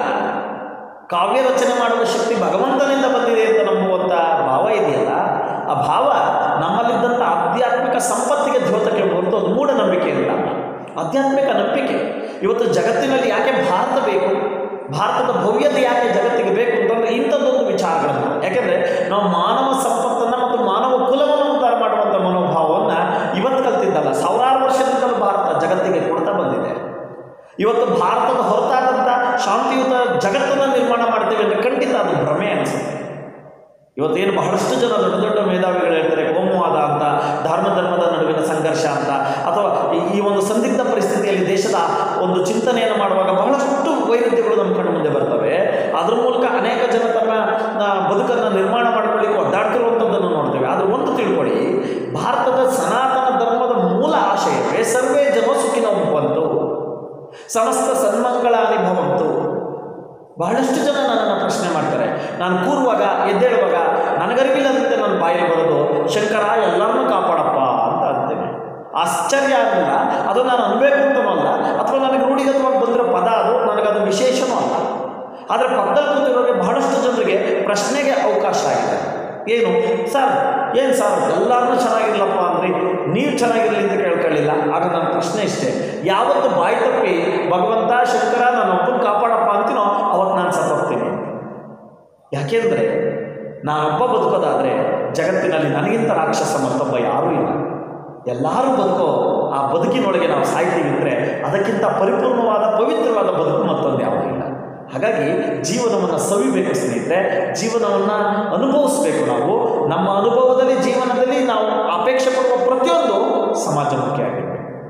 ಕಾವ್ಯ ರಚನೆ ಮಾಡುವ ಶಕ್ತಿ ಭಗವಂತನಿಂದ ಬಂದಿದೆ ಅಂತ ನಂಬುವಂಥ ಭಾವ ಇದೆಯಲ್ಲ ಆ ಭಾವ ನಮ್ಮಲ್ಲಿದ್ದಂಥ ಆಧ್ಯಾತ್ಮಿಕ ಸಂಪತ್ತಿಗೆ ದ್ಯೋತಕ್ಕೆ ಹೊರತು ಅದು ಮೂಢನಂಬಿಕೆ ಇಲ್ಲ ಆಧ್ಯಾತ್ಮಿಕ ನಂಬಿಕೆ ಇವತ್ತು ಜಗತ್ತಿನಲ್ಲಿ ಯಾಕೆ ಭಾರತ ಬೇಕು ಭಾರತದ ಭವ್ಯತೆ ಯಾಕೆ ಜಗತ್ತಿಗೆ ಬೇಕು ಅಂತಂದರೆ ಇಂಥದ್ದೊಂದು ವಿಚಾರಗಳನ್ನು ಯಾಕೆಂದರೆ ನಾವು ಮಾನವ ಸಂಪತ್ತನ್ನು ಮತ್ತು ಮಾನವ ಕುಲವನ್ನು ಉದ್ಧಾರ ಮಾಡುವಂಥ ಮನೋಭಾವವನ್ನು ಇವತ್ತು ಕಲ್ತಿದ್ದಲ್ಲ ಸಾವಿರಾರು ವರ್ಷದಿಂದಲೂ ಭಾರತ ಜಗತ್ತಿಗೆ ಕೊಡ್ತಾ ಬಂದಿದೆ ಇವತ್ತು ಭಾರತದ ಹೊರತಾದಂಥ ಶಾಂತಿಯುತ ಜಗತ್ತನ್ನು ನಿರ್ಮಾಣ ಮಾಡ್ತೇವೆ ಅಂದರೆ ಖಂಡಿತ ಅದು ಭ್ರಮೆ ಅನಿಸುತ್ತೆ ಇವತ್ತೇನು ಬಹಳಷ್ಟು ಜನ ದೊಡ್ಡ ದೊಡ್ಡ ಮೇಧಾವಿಗಳು ಹೇಳ್ತಾರೆ ಕೋಮುವಾದ ಅಂತ ಧರ್ಮ ಧರ್ಮದ ನಡುವಿನ ಸಂಘರ್ಷ ಅಂತ ಅಥವಾ ಈ- ಈ ಒಂದು ಸಂದಿಗ್ಧ ಪರಿಸ್ಥಿತಿಯಲ್ಲಿ ದೇಶದ ಒಂದು ಚಿಂತನೆಯನ್ನು ಮಾಡುವಾಗ ಬಹಳಷ್ಟು ವೈರುಧ್ಯಗಳು ನಮ್ಮ ಕಣ್ಣು ಮುಂದೆ ಬರ್ತವೆ ಅದ್ರ ಮೂಲಕ ಅನೇಕ ಜನ ತಮ್ಮ ಆ, ಬದುಕನ್ನು ನಿರ್ಮಾಣ ಮಾಡ್ಕೊಳ್ಳಿಕ್ಕೆ ಒದ್ದಾಡ್ತಿರುವಂಥದ್ದನ್ನು ನೋಡ್ತೇವೆ ಆದರೆ ಒಂದು ತಿಳ್ಕೊಳ್ಳಿ ಭಾರತದ ಸನಾತನ ಧರ್ಮದ ಮೂಲ ಆಶಯವೇ ಸರ್ವೇ ಜನ ಸುಖಿನ ಬಂತು ಸಮಸ್ತ ಸನ್ಮಂಗಳಾನಿ ಭವಂತು ಬಹಳಷ್ಟು ಜನ ನನ್ನನ್ನು ಪ್ರಶ್ನೆ ಮಾಡ್ತಾರೆ ನಾನು ಕೂರುವಾಗ ಎದ್ದೇಳುವಾಗ ನನಗರಿವಿಲ್ಲದಂತೆ ನನ್ನ ಬಾಯಲ್ಲಿ ಬರೋದು ಶಂಕರ ಎಲ್ಲರನ್ನೂ ಕಾಪಾಡಪ್ಪ ಅಂತ ಅಂತೇನೆ ಆಶ್ಚರ್ಯ ಆಗಿಲ್ಲ ಅದು ನಾನು ಅನ್ಬೇಕು ಅಂತನೂ ಅಲ್ಲ ಅಥವಾ ನನಗೆ ರೂಢಿಗತವಾಗಿ ಬಂದಿರೋ ಪದ ಅದು ನನಗದು ವಿಶೇಷನೂ ಅಲ್ಲ ಆದರೆ ಪಕ್ಕದಲ್ಲಿ ಕೂತಿರೋರಿಗೆ ಬಹಳಷ್ಟು ಜನರಿಗೆ ಪ್ರಶ್ನೆಗೆ ಅವಕಾಶ ಆಗಿದೆ ಏನು ಸರ್ ಏನು ಸರ್ ಎಲ್ಲರನ್ನೂ ಚೆನ್ನಾಗಿರ್ಲಪ್ಪ ಅಂದ್ರಿ ನೀವು ಚೆನ್ನಾಗಿರಲಿ ಅಂತ ಕೇಳ್ಕೊಳ್ಳಿಲ್ಲ ಆಗ ನನ್ನ ಪ್ರಶ್ನೆ ಇಷ್ಟೇ ಯಾವತ್ತು ಬಾಯಿ ತಪ್ಪಿ ಭಗವಂತ ಶಂಕರ ನಾನು ಒಬ್ಬನ ಕಾಪಾಡಪ್ಪ ಅಂತೀನೋ ಅವತ್ತು ನಾನು ಸತ್ತೋಗ್ತೀನಿ ಯಾಕೆಂದರೆ ನಾನೊಬ್ಬ ಬದುಕೋದಾದರೆ ಜಗತ್ತಿನಲ್ಲಿ ನನಗಿಂತ ರಾಕ್ಷಸ ಮತ್ತೊಬ್ಬ ಯಾರೂ ಇಲ್ಲ ಎಲ್ಲರೂ ಬದುಕೋ ಆ ಬದುಕಿನೊಳಗೆ ನಾವು ಸಾಯ್ತೀವಿ ಅಂದರೆ ಅದಕ್ಕಿಂತ ಪರಿಪೂರ್ಣವಾದ ಪವಿತ್ರವಾದ ಬದುಕು ಮತ್ತೊಂದು ಯಾವುದೂ ಇಲ್ಲ ಹಾಗಾಗಿ ಜೀವನವನ್ನು ಸವಿಬೇಕು ಸ್ನೇಹಿತರೆ ಜೀವನವನ್ನು ಅನುಭವಿಸ್ಬೇಕು ನಾವು ನಮ್ಮ ಅನುಭವದಲ್ಲಿ ಜೀವನದಲ್ಲಿ ನಾವು ಅಪೇಕ್ಷೆ ಪಡುವ ಪ್ರತಿಯೊಂದು ಸಮಾಜಮುಖಿ ಆಗಿರಬೇಕು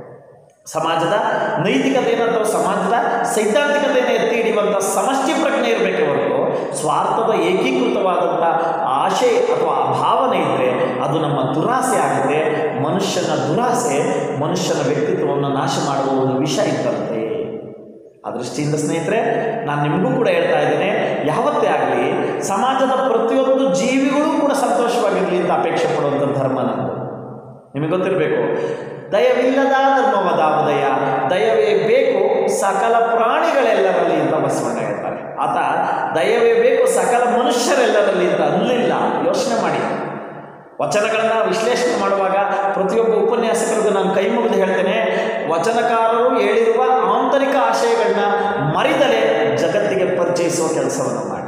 ಸಮಾಜದ ನೈತಿಕತೆಯನ್ನು ಅಥವಾ ಸಮಾಜದ ಸೈದ್ಧಾಂತಿಕತೆಯನ್ನು ಎತ್ತಿ ಹಿಡಿಯುವಂಥ ಸಮಷ್ಟಿ ಪ್ರಜ್ಞೆ ಇರಬೇಕೆ ಹೊರತು ಸ್ವಾರ್ಥದ ಏಕೀಕೃತವಾದಂಥ ಆಶೆ ಅಥವಾ ಭಾವನೆ ಇದ್ದರೆ ಅದು ನಮ್ಮ ದುರಾಸೆ ಆಗುತ್ತೆ ಮನುಷ್ಯನ ದುರಾಸೆ ಮನುಷ್ಯನ ವ್ಯಕ್ತಿತ್ವವನ್ನು ನಾಶ ಮಾಡುವ ಒಂದು ವಿಷ ಇದ್ದಂತೆ ಆ ದೃಷ್ಟಿಯಿಂದ ಸ್ನೇಹಿತರೆ ನಾನು ನಿಮಗೂ ಕೂಡ ಹೇಳ್ತಾ ಇದ್ದೇನೆ ಯಾವತ್ತೇ ಆಗಲಿ ಸಮಾಜದ ಪ್ರತಿಯೊಂದು ಜೀವಿಗಳು ಕೂಡ ಸಂತೋಷವಾಗಿರಲಿ ಅಂತ ಅಪೇಕ್ಷೆ ಪಡುವಂಥ ಧರ್ಮ ನಮ್ಮದು ನಿಮಗೆ ಗೊತ್ತಿರಬೇಕು ದಯವಿಲ್ಲದ ಧರ್ಮವದಾವುದಯ ದಯವೇ ಬೇಕು ಸಕಲ ಪ್ರಾಣಿಗಳೆಲ್ಲರಲ್ಲಿ ಅಂತ ಬಸವಣ್ಣ ಹೇಳ್ತಾರೆ ಆತ ದಯವೇ ಬೇಕು ಸಕಲ ಮನುಷ್ಯರೆಲ್ಲರಲ್ಲಿ ಅಂತ ಅನ್ನಲಿಲ್ಲ ಯೋಚನೆ ಮಾಡಿ ವಚನಗಳನ್ನು ವಿಶ್ಲೇಷಣೆ ಮಾಡುವಾಗ ಪ್ರತಿಯೊಬ್ಬ ಉಪನ್ಯಾಸಕರಿಗೂ ನಾನು ಕೈ ಮುಗಿದು ಹೇಳ್ತೇನೆ ವಚನಕಾರರು ಹೇಳಿರುವ ಆಂತರಿಕ ಆಶಯಗಳನ್ನ ಮರಿದಲೆ ಜಗತ್ತಿಗೆ ಪರಿಚಯಿಸುವ ಕೆಲಸವನ್ನು ಮಾಡಿ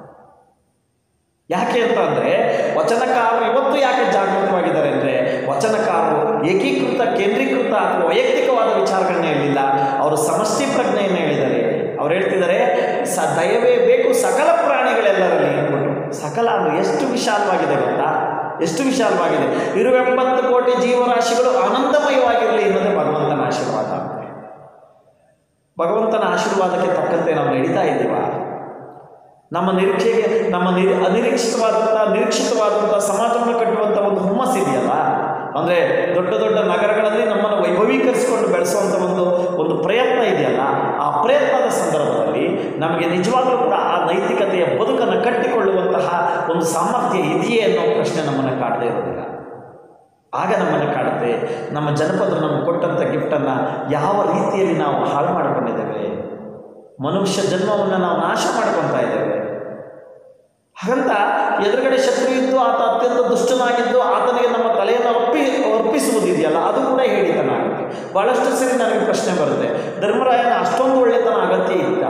ಯಾಕೆ ಅಂತ ಅಂದರೆ ವಚನಕಾರರು ಇವತ್ತು ಯಾಕೆ ಜಾಗೃತವಾಗಿದ್ದಾರೆ ಅಂದರೆ ವಚನಕಾರರು ಏಕೀಕೃತ ಕೇಂದ್ರೀಕೃತ ಅಥವಾ ವೈಯಕ್ತಿಕವಾದ ವಿಚಾರಗಳನ್ನ ಹೇಳಿಲ್ಲ ಅವರು ಸಮಷ್ಟಿ ಪ್ರಜ್ಞೆಯನ್ನು ಹೇಳಿದ್ದಾರೆ ಅವ್ರು ಹೇಳ್ತಿದ್ದಾರೆ ಸ ದಯವೇ ಬೇಕು ಸಕಲ ಪ್ರಾಣಿಗಳೆಲ್ಲರಲ್ಲಿ ಅಂದ್ಬಿಟ್ಟು ಸಕಲ ಅಂದರೆ ಎಷ್ಟು ವಿಶಾಲವಾಗಿದೆ ಗೊತ್ತಾ ಎಷ್ಟು ವಿಶಾಲವಾಗಿದೆ ಇರುವೆಂಬತ್ತು ಕೋಟಿ ಜೀವರಾಶಿಗಳು ಆನಂದಮಯವಾಗಿರಲಿ ಅನ್ನೋದೇ ಭಗವಂತನ ಆಶೀರ್ವಾದ ಅಂತೆ ಭಗವಂತನ ಆಶೀರ್ವಾದಕ್ಕೆ ತಕ್ಕಂತೆ ನಾವು ನಡೀತಾ ಇದ್ದೀವಾ ನಮ್ಮ ನಿರೀಕ್ಷೆಗೆ ನಮ್ಮ ನಿರಿ ಅನಿರೀಕ್ಷಿತವಾದಂಥ ನಿರೀಕ್ಷಿತವಾದಂಥ ಸಮಾಜವನ್ನು ಕಟ್ಟುವಂಥ ಒಂದು ಹುಮ್ಮಸ್ ಇದೆಯಲ್ಲ ಅಂದರೆ ದೊಡ್ಡ ದೊಡ್ಡ ನಗರಗಳಲ್ಲಿ ನಮ್ಮನ್ನು ವೈಭವೀಕರಿಸಿಕೊಂಡು ಬೆಳೆಸುವಂಥ ಒಂದು ಒಂದು ಪ್ರಯತ್ನ ಇದೆಯಲ್ಲ ಆ ಪ್ರಯತ್ನದ ಸಂದರ್ಭದಲ್ಲಿ ನಮಗೆ ನಿಜವಾಗ್ಲೂ ಕೂಡ ಆ ನೈತಿಕತೆಯ ಬದುಕನ್ನು ಕಟ್ಟಿಕೊಳ್ಳುವಂತಹ ಒಂದು ಸಾಮರ್ಥ್ಯ ಇದೆಯೇ ಅನ್ನೋ ಪ್ರಶ್ನೆ ನಮ್ಮನ್ನು ಕಾಡದೇ ಇರೋದಿಲ್ಲ ಆಗ ನಮ್ಮನ್ನು ಕಾಡುತ್ತೆ ನಮ್ಮ ಜನಪದರು ನಮಗೆ ಕೊಟ್ಟಂಥ ಗಿಫ್ಟನ್ನು ಯಾವ ರೀತಿಯಲ್ಲಿ ನಾವು ಹಾಳು ಮಾಡಿಕೊಂಡಿದ್ದೇವೆ ಮನುಷ್ಯ ಜನ್ಮವನ್ನು ನಾವು ನಾಶ ಮಾಡ್ಕೊತಾ ಇದ್ದೇವೆ ಹಾಗಂತ ಎದುರುಗಡೆ ಶತ್ರು ಇದ್ದು ಆತ ಅತ್ಯಂತ ದುಷ್ಟನಾಗಿದ್ದು ಆತನಿಗೆ ನಮ್ಮ ತಲೆಯನ್ನು ಅರ್ಪಿ ಅರ್ಪಿಸುವುದಿದೆಯಲ್ಲ ಅದು ಕೂಡ ಹೇಳಿತನ ಆಗುತ್ತೆ ಬಹಳಷ್ಟು ಸರಿ ನನಗೆ ಪ್ರಶ್ನೆ ಬರುತ್ತೆ ಧರ್ಮರಾಯನ ಅಷ್ಟೊಂದು ಒಳ್ಳೆತನ ಅಗತ್ಯ ಇತ್ತ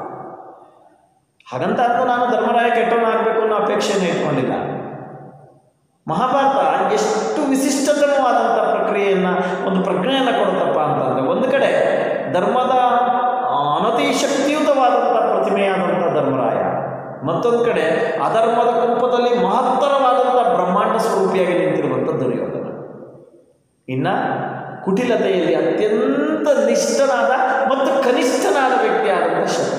ಹಾಗಂತ ಅಂತ ನಾನು ಧರ್ಮರಾಯ ಕೆಟ್ಟವನಾಗಬೇಕು ಅನ್ನೋ ಅಪೇಕ್ಷೆಯನ್ನು ಇಟ್ಕೊಂಡಿಲ್ಲ ಮಹಾಭಾರತ ಎಷ್ಟು ವಿಶಿಷ್ಟತಮವಾದಂಥ ಪ್ರಕ್ರಿಯೆಯನ್ನು ಒಂದು ಪ್ರಜ್ಞೆಯನ್ನು ಕೊಡುತ್ತಪ್ಪ ಅಂತಂದರೆ ಒಂದು ಕಡೆ ಧರ್ಮದ ಆ, ಅನತಿ ಶಕ್ತಿಯುತವಾದಂಥ ಪ್ರತಿಮೆಯಾದಂಥ ಧರ್ಮರಾಯ ಮತ್ತೊಂದು ಕಡೆ ಅಧರ್ಮದ ಕೂಪದಲ್ಲಿ ಮಹತ್ತರವಾದಂಥ ಬ್ರಹ್ಮಾಂಡ ಸ್ವರೂಪಿಯಾಗಿ ನಿಂತಿರುವಂಥ ದುರ್ಯೋಧನ ಇನ್ನು ಕುಟಿಲತೆಯಲ್ಲಿ ಅತ್ಯಂತ ನಿಷ್ಠನಾದ ಮತ್ತು ಕನಿಷ್ಠನಾದ ವ್ಯಕ್ತಿಯಾದಂಥ ಶಕ್ತಿ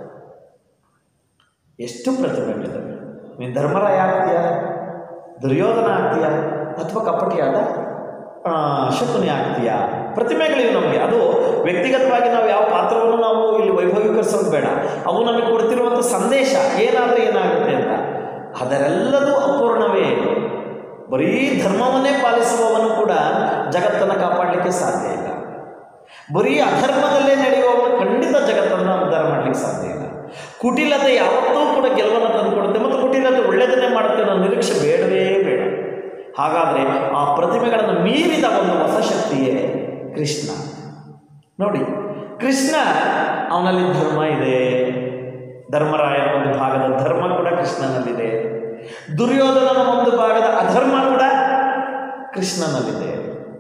ಎಷ್ಟು ಪ್ರತಿಮೆಗಳಿದ್ದಾವೆ ನೀನು ಧರ್ಮರಾಯ ಆಗ್ತೀಯಾ ದುರ್ಯೋಧನ ಆಗ್ತೀಯಾ ಅಥವಾ ಕಪಟಿಯಾದ ಆ, ಶಕುನಿ ಆಗ್ತೀಯಾ ಪ್ರತಿಮೆಗಳಿವೆ ನಮಗೆ ಅದು ವ್ಯಕ್ತಿಗತವಾಗಿ ನಾವು ಯಾವ ಪಾತ್ರವನ್ನು ನಾವು ಇಲ್ಲಿ ವೈಭವೀಕರಿಸೋದು ಬೇಡ ಅವು ನಮಗೆ ಕೊಡ್ತಿರುವಂಥ ಸಂದೇಶ ಏನಾದರೆ ಏನಾಗುತ್ತೆ ಅಂತ ಅದರೆಲ್ಲದೂ ಅಪೂರ್ಣವೇ ಬರೀ ಧರ್ಮವನ್ನೇ ಪಾಲಿಸುವವನು ಕೂಡ ಜಗತ್ತನ್ನು ಕಾಪಾಡಲಿಕ್ಕೆ ಸಾಧ್ಯ ಇಲ್ಲ ಬರೀ ಅಧರ್ಮದಲ್ಲೇ ನಡೆಯುವವನು ಖಂಡಿತ ಜಗತ್ತನ್ನು ಉದ್ಧಾರ ಮಾಡಲಿಕ್ಕೆ ಸಾಧ್ಯ ಇಲ್ಲ ಕುಟಿಲತೆ ಯಾವತ್ತೂ ಕೂಡ ಗೆಲುವನ್ನು ತಂದುಕೊಡುತ್ತೆ ಮತ್ತು ಕುಟಿಲತೆ ಒಳ್ಳೆಯದನ್ನೇ ಮಾಡುತ್ತೆ ಅನ್ನೋ ನಿರೀಕ್ಷೆ ಬೇಡವೇ ಬೇಡ ಹಾಗಾದರೆ ಆ ಪ್ರತಿಮೆಗಳನ್ನು ಮೀರಿದ ಒಂದು ಹೊಸ ಶಕ್ತಿಯೇ ಕೃಷ್ಣ ನೋಡಿ ಕೃಷ್ಣ ಅವನಲ್ಲಿ ಧರ್ಮ ಇದೆ ಧರ್ಮರಾಯನ ಒಂದು ಭಾಗದ ಧರ್ಮ ಕೂಡ ಕೃಷ್ಣನಲ್ಲಿದೆ ದುರ್ಯೋಧನನ ಒಂದು ಭಾಗದ ಅಧರ್ಮ ಕೂಡ ಕೃಷ್ಣನಲ್ಲಿದೆ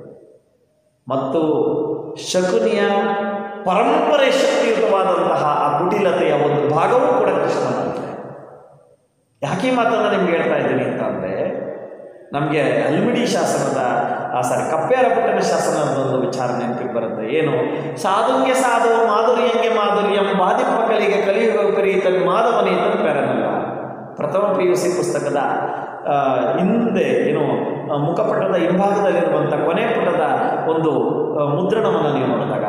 ಮತ್ತು ಶಕುನಿಯ ಪರಂಪರೆ ಶಕ್ತಿಯುತವಾದಂತಹ ಆ ಕುಟಿಲತೆಯ ಒಂದು ಭಾಗವೂ ಕೂಡ ಕೃಷ್ಣನಲ್ಲಿದೆ ಯಾಕೆ ಈ ಮಾತನ್ನು ನಿಮ್ಗೆ ಹೇಳ್ತಾ ಇದ್ದೀನಿ ಅಂತಂದರೆ ನಮಗೆ ಅಲ್ಮಿಡಿ ಶಾಸನದ ಸಾರಿ ಕಪ್ಪೇರ ಪುಟ್ಟನ ಶಾಸನದ ಒಂದು ವಿಚಾರ ನೆನಪಿಗೆ ಬರುತ್ತೆ ಏನು ಸಾಧುಂಗೆ ಸಾಧು ಮಾಧುರ್ಯಂಗೆ ಮಾಧುರ್ಯಂ ಬಾದಿಪ್ಪಕಲಿಗೆ ಕಲಿಯುಗ ವಿಪರೀತ ಮಾಧವನೀತನ್ ಪೆರನಲ್ಲ ಪ್ರಥಮ ಪಿ ಯು ಸಿ ಪುಸ್ತಕದ ಆ, ಹಿಂದೆ ಏನು ಆ, ಮುಖಪಟದ ಹಿಂಭಾಗದಲ್ಲಿರುವಂಥ ಕೊನೆ ಪುಟದ ಒಂದು ಆ, ಮುದ್ರಣವನ್ನು ನೀವು ನೋಡಿದಾಗ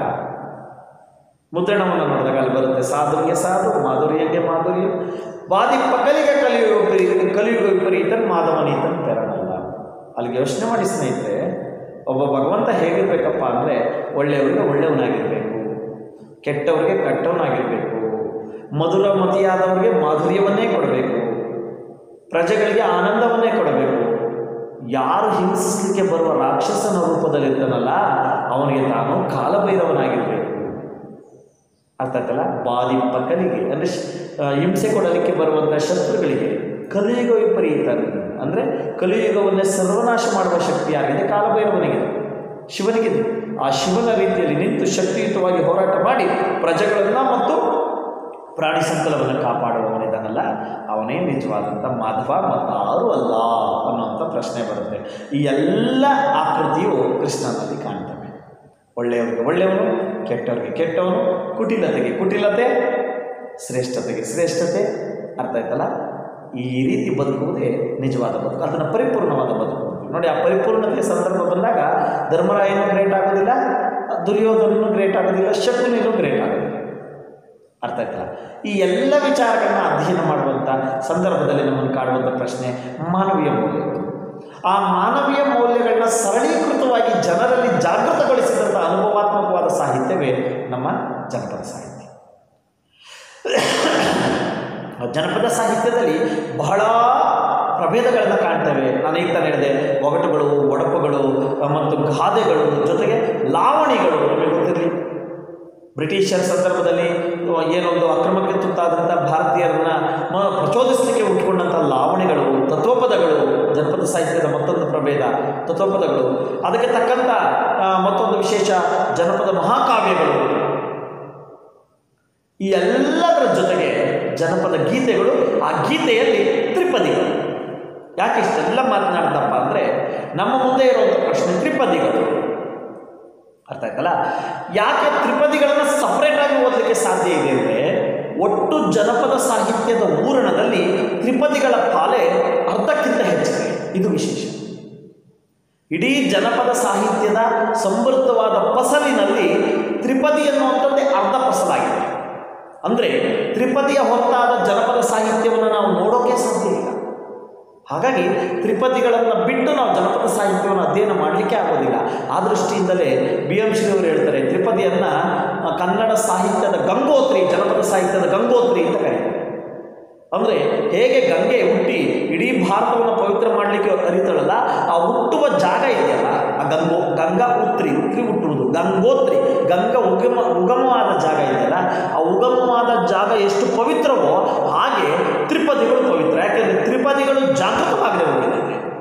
ಮುದ್ರಣವನ್ನು ನೋಡಿದಾಗ ಅಲ್ಲಿ ಬರುತ್ತೆ ಸಾಧುಗೆ ಸಾಧು ಮಾಧುರ್ಯಗೆ ಮಾಧುರ್ಯ ಬಾದಿಪ್ಪ ಕಲಿಗೆ ಕಲಿಯುಗ ವಿಪರೀತ ಕಲಿಯುಗ ವಿಪರೀತನ್ ಮಾಧವನೀತನ್ ಪೆರನಲ್ಲ ಅಲ್ಲಿಗೆ ಯೋಚನೆ ಮಾಡಿ ಸ್ನೇಹಿತರೆ ಒಬ್ಬ ಭಗವಂತ ಹೇಗಿರ್ಬೇಕಪ್ಪ ಅಂದರೆ ಒಳ್ಳೆಯವರಿಗೆ ಒಳ್ಳೆಯವನಾಗಿರಬೇಕು ಕೆಟ್ಟವರಿಗೆ ಕೆಟ್ಟವನಾಗಿರಬೇಕು ಮಧುರ ಮತಿಯಾದವರಿಗೆ ಮಾಧುರ್ಯವನ್ನೇ ಕೊಡಬೇಕು ಪ್ರಜೆಗಳಿಗೆ ಆನಂದವನ್ನೇ ಕೊಡಬೇಕು ಯಾರು ಹಿಂಸಿಸಲಿಕ್ಕೆ ಬರುವ ರಾಕ್ಷಸನ ರೂಪದಲ್ಲಿರ್ತಾನಲ್ಲ ಅವನಿಗೆ ತಾನು ಕಾಲಭೈರವನಾಗಿರಬೇಕು ಅರ್ಥ ಆಯ್ತಲ್ಲ ಬಾದಿಪ್ಪ ಕಲಿಗೆ ಅಂದರೆ ಶ- ಆ, ಹಿಂಸೆ ಕೊಡಲಿಕ್ಕೆ ಬರುವಂಥ ಶತ್ರುಗಳಿಗೆ ಕಲಿಯುಗ ವಿಪರೀತ ಅಂದರೆ ಕಲಿಯುಗವನ್ನೇ ಸರ್ವನಾಶ ಮಾಡುವ ಶಕ್ತಿ ಯಾರಿದೆ ಕಾಲಭೈರವನಿಗಿದೆ ಶಿವನಿಗಿದೆ ಆ ಶಿವನ ರೀತಿಯಲ್ಲಿ ನಿಂತು ಶಕ್ತಿಯುತವಾಗಿ ಹೋರಾಟ ಮಾಡಿ ಪ್ರಜೆಗಳನ್ನು ಮತ್ತು ಪ್ರಾಣಿ ಸಂಕಲವನ್ನು ಕಾಪಾಡುವವನಿದ್ದಾನಲ್ಲ ಅವನೇ ನಿಜವಾದಂಥ ಮಾಧವ ಮತ್ತಾರು ಅಲ್ಲ ಅನ್ನುವಂಥ ಪ್ರಶ್ನೆ ಬರುತ್ತೆ ಈ ಎಲ್ಲ ಆಕೃತಿಯು ಕೃಷ್ಣನಲ್ಲಿ ಕಾಣ್ತವೆ ಒಳ್ಳೆಯವರಿಗೆ ಒಳ್ಳೆಯವನು ಕೆಟ್ಟವರಿಗೆ ಕೆಟ್ಟವನು ಕುಟಿಲತೆಗೆ ಕುಟಿಲತೆ ಶ್ರೇಷ್ಠತೆಗೆ ಶ್ರೇಷ್ಠತೆ ಅರ್ಥ ಆಯ್ತಲ್ಲ ಈ ರೀತಿ ಬದುಕುವುದೇ ನಿಜವಾದ ಬದುಕು ಅದನ್ನು ಪರಿಪೂರ್ಣವಾದ ಬದುಕು ಅಂತೀವಿ. ನೋಡಿ ಆ ಪರಿಪೂರ್ಣತೆಯ ಸಂದರ್ಭ ಬಂದಾಗ ಧರ್ಮರಾಯನು ಗ್ರೇಟ್ ಆಗೋದಿಲ್ಲ ದುರ್ಯೋಧನನು ಗ್ರೇಟ್ ಆಗೋದಿಲ್ಲ ಶಕುನಿನೂ ಗ್ರೇಟ್ ಆಗೋದಿಲ್ಲ ಅರ್ಥ ಆಯ್ತಲ್ಲ ಈ ಎಲ್ಲ ವಿಚಾರಗಳನ್ನ ಅಧ್ಯಯನ ಮಾಡುವಂಥ ಸಂದರ್ಭದಲ್ಲಿ ನಮ್ಮನ್ನು ಕಾಡುವಂಥ ಪ್ರಶ್ನೆ ಮಾನವೀಯ ಮೌಲ್ಯಗಳು ಆ ಮಾನವೀಯ ಮೌಲ್ಯಗಳನ್ನ ಸರಳೀಕೃತವಾಗಿ ಜನರಲ್ಲಿ ಜಾಗೃತಗೊಳಿಸಿದಂಥ ಅನುಭವಾತ್ಮಕವಾದ ಸಾಹಿತ್ಯವೇ ನಮ್ಮ ಜನಪದ ಸಾಹಿತ್ಯ ಆ ಜನಪದ ಸಾಹಿತ್ಯದಲ್ಲಿ ಬಹಳ ಪ್ರಭೇದಗಳನ್ನು ಕಾಣ್ತೇವೆ ನಾನು ಈಗ ತಾನೇ ಹೇಳಿದೆ ಒಗಟುಗಳು ಒಡಪುಗಳು ಆ, ಮತ್ತು ಗಾದೆಗಳು ಜೊತೆಗೆ ಲಾವಣಿಗಳು ನಿಮಗೆ ಗೊತ್ತಿರಲಿ ಬ್ರಿಟಿಷರ ಸಂದರ್ಭದಲ್ಲಿ ಆ, ಏನೊಂದು ಅಕ್ರಮಕ್ಕೆ ತುತ್ತಾದಂಥ ಭಾರತೀಯರನ್ನ ಮ ಪ್ರಚೋದಿಸಲಿಕ್ಕೆ ಉಟ್ಕೊಂಡಂಥ ಲಾವಣಿಗಳು ತತ್ವಪದಗಳು ಜನಪದ ಸಾಹಿತ್ಯದ ಮತ್ತೊಂದು ಪ್ರಭೇದ ತತ್ವಪದಗಳು ಅದಕ್ಕೆ ತಕ್ಕಂಥ ಆ, ಮತ್ತೊಂದು ವಿಶೇಷ ಜನಪದ ಮಹಾಕಾವ್ಯಗಳು ಈ ಎಲ್ಲದರ ಜೊತೆಗೆ ಜನಪದ ಗೀತೆಗಳು ಆ ಗೀತೆಯಲ್ಲಿ ತ್ರಿಪದಿಗಳು ಯಾಕೆ ಇಷ್ಟೆಲ್ಲ ಮಾತನಾಡ್ದಪ್ಪ ಅಂದರೆ ನಮ್ಮ ಮುಂದೆ ಇರುವಂಥ ಪ್ರಶ್ನೆ ತ್ರಿಪದಿಗಳು ಅರ್ಥ ಆಯ್ತಲ್ಲ ಯಾಕೆ ತ್ರಿಪದಿಗಳನ್ನು ಸಪ್ರೇಟಾಗಿ ಓದಲಿಕ್ಕೆ ಸಾಧ್ಯ ಇದೆ ಅಂದರೆ ಒಟ್ಟು ಜನಪದ ಸಾಹಿತ್ಯದ ಊರಣದಲ್ಲಿ ತ್ರಿಪದಿಗಳ ಪಾಲೆ ಅರ್ಧಕ್ಕಿಂತ ಹೆಚ್ಚಿದೆ ಇದು ವಿಶೇಷ ಇಡೀ ಜನಪದ ಸಾಹಿತ್ಯದ ಸಮೃದ್ಧವಾದ ಫಸಲಿನಲ್ಲಿ ತ್ರಿಪದಿ ಎನ್ನುವಂಥದ್ದೇ ಅರ್ಧ ಫಸಲಾಗಿದೆ ಅಂದರೆ ತ್ರಿಪದಿಯ ಹೊರತಾದ ಜನಪದ ಸಾಹಿತ್ಯವನ್ನು ನಾವು ನೋಡೋಕೆ ಸಾಧ್ಯ ಇಲ್ಲ ಹಾಗಾಗಿ ತ್ರಿಪದಿಗಳನ್ನು ಬಿಟ್ಟು ನಾವು ಜನಪದ ಸಾಹಿತ್ಯವನ್ನು ಅಧ್ಯಯನ ಮಾಡಲಿಕ್ಕೆ ಆಗೋದಿಲ್ಲ ಆ ದೃಷ್ಟಿಯಿಂದಲೇ ಬಿ ಎಂ ಶ್ರೀಯವರು ಹೇಳ್ತಾರೆ ತ್ರಿಪದಿಯನ್ನು ಆ, ಕನ್ನಡ ಸಾಹಿತ್ಯದ ಗಂಗೋತ್ರಿ ಜನಪದ ಸಾಹಿತ್ಯದ ಗಂಗೋತ್ರಿ ಅಂತ ಕರೀತಾರೆ ಅಂದರೆ ಹೇಗೆ ಗಂಗೆ ಹುಟ್ಟಿ ಇಡೀ ಭಾರತವನ್ನು ಪವಿತ್ರ ಮಾಡಲಿಕ್ಕೆ ಅರಿತಾಳಲ್ಲ ಆ ಹುಟ್ಟುವ ಜಾಗ ಇದೆಯಲ್ಲ ಆ ಗಂಗೋ ಗಂಗಾ ಉತ್ರಿ ಉತ್ರಿ ಹುಟ್ಟುವುದು ಗಂಗೋತ್ರಿ ಗಂಗಾ ಉಗಮ ಉಗಮವಾದ ಜಾಗ ಇದೆಯಲ್ಲ ಆ ಉಗಮವಾದ ಜಾಗ ಎಷ್ಟು ಪವಿತ್ರವೋ ಹಾಗೆ ತ್ರಿಪದಿಗಳು ಪವಿತ್ರ ಯಾಕೆಂದರೆ ತ್ರಿಪದಿಗಳು ಜಾಗೃತವಾಗದೆ ಹೋಗಿದ್ದಾರೆ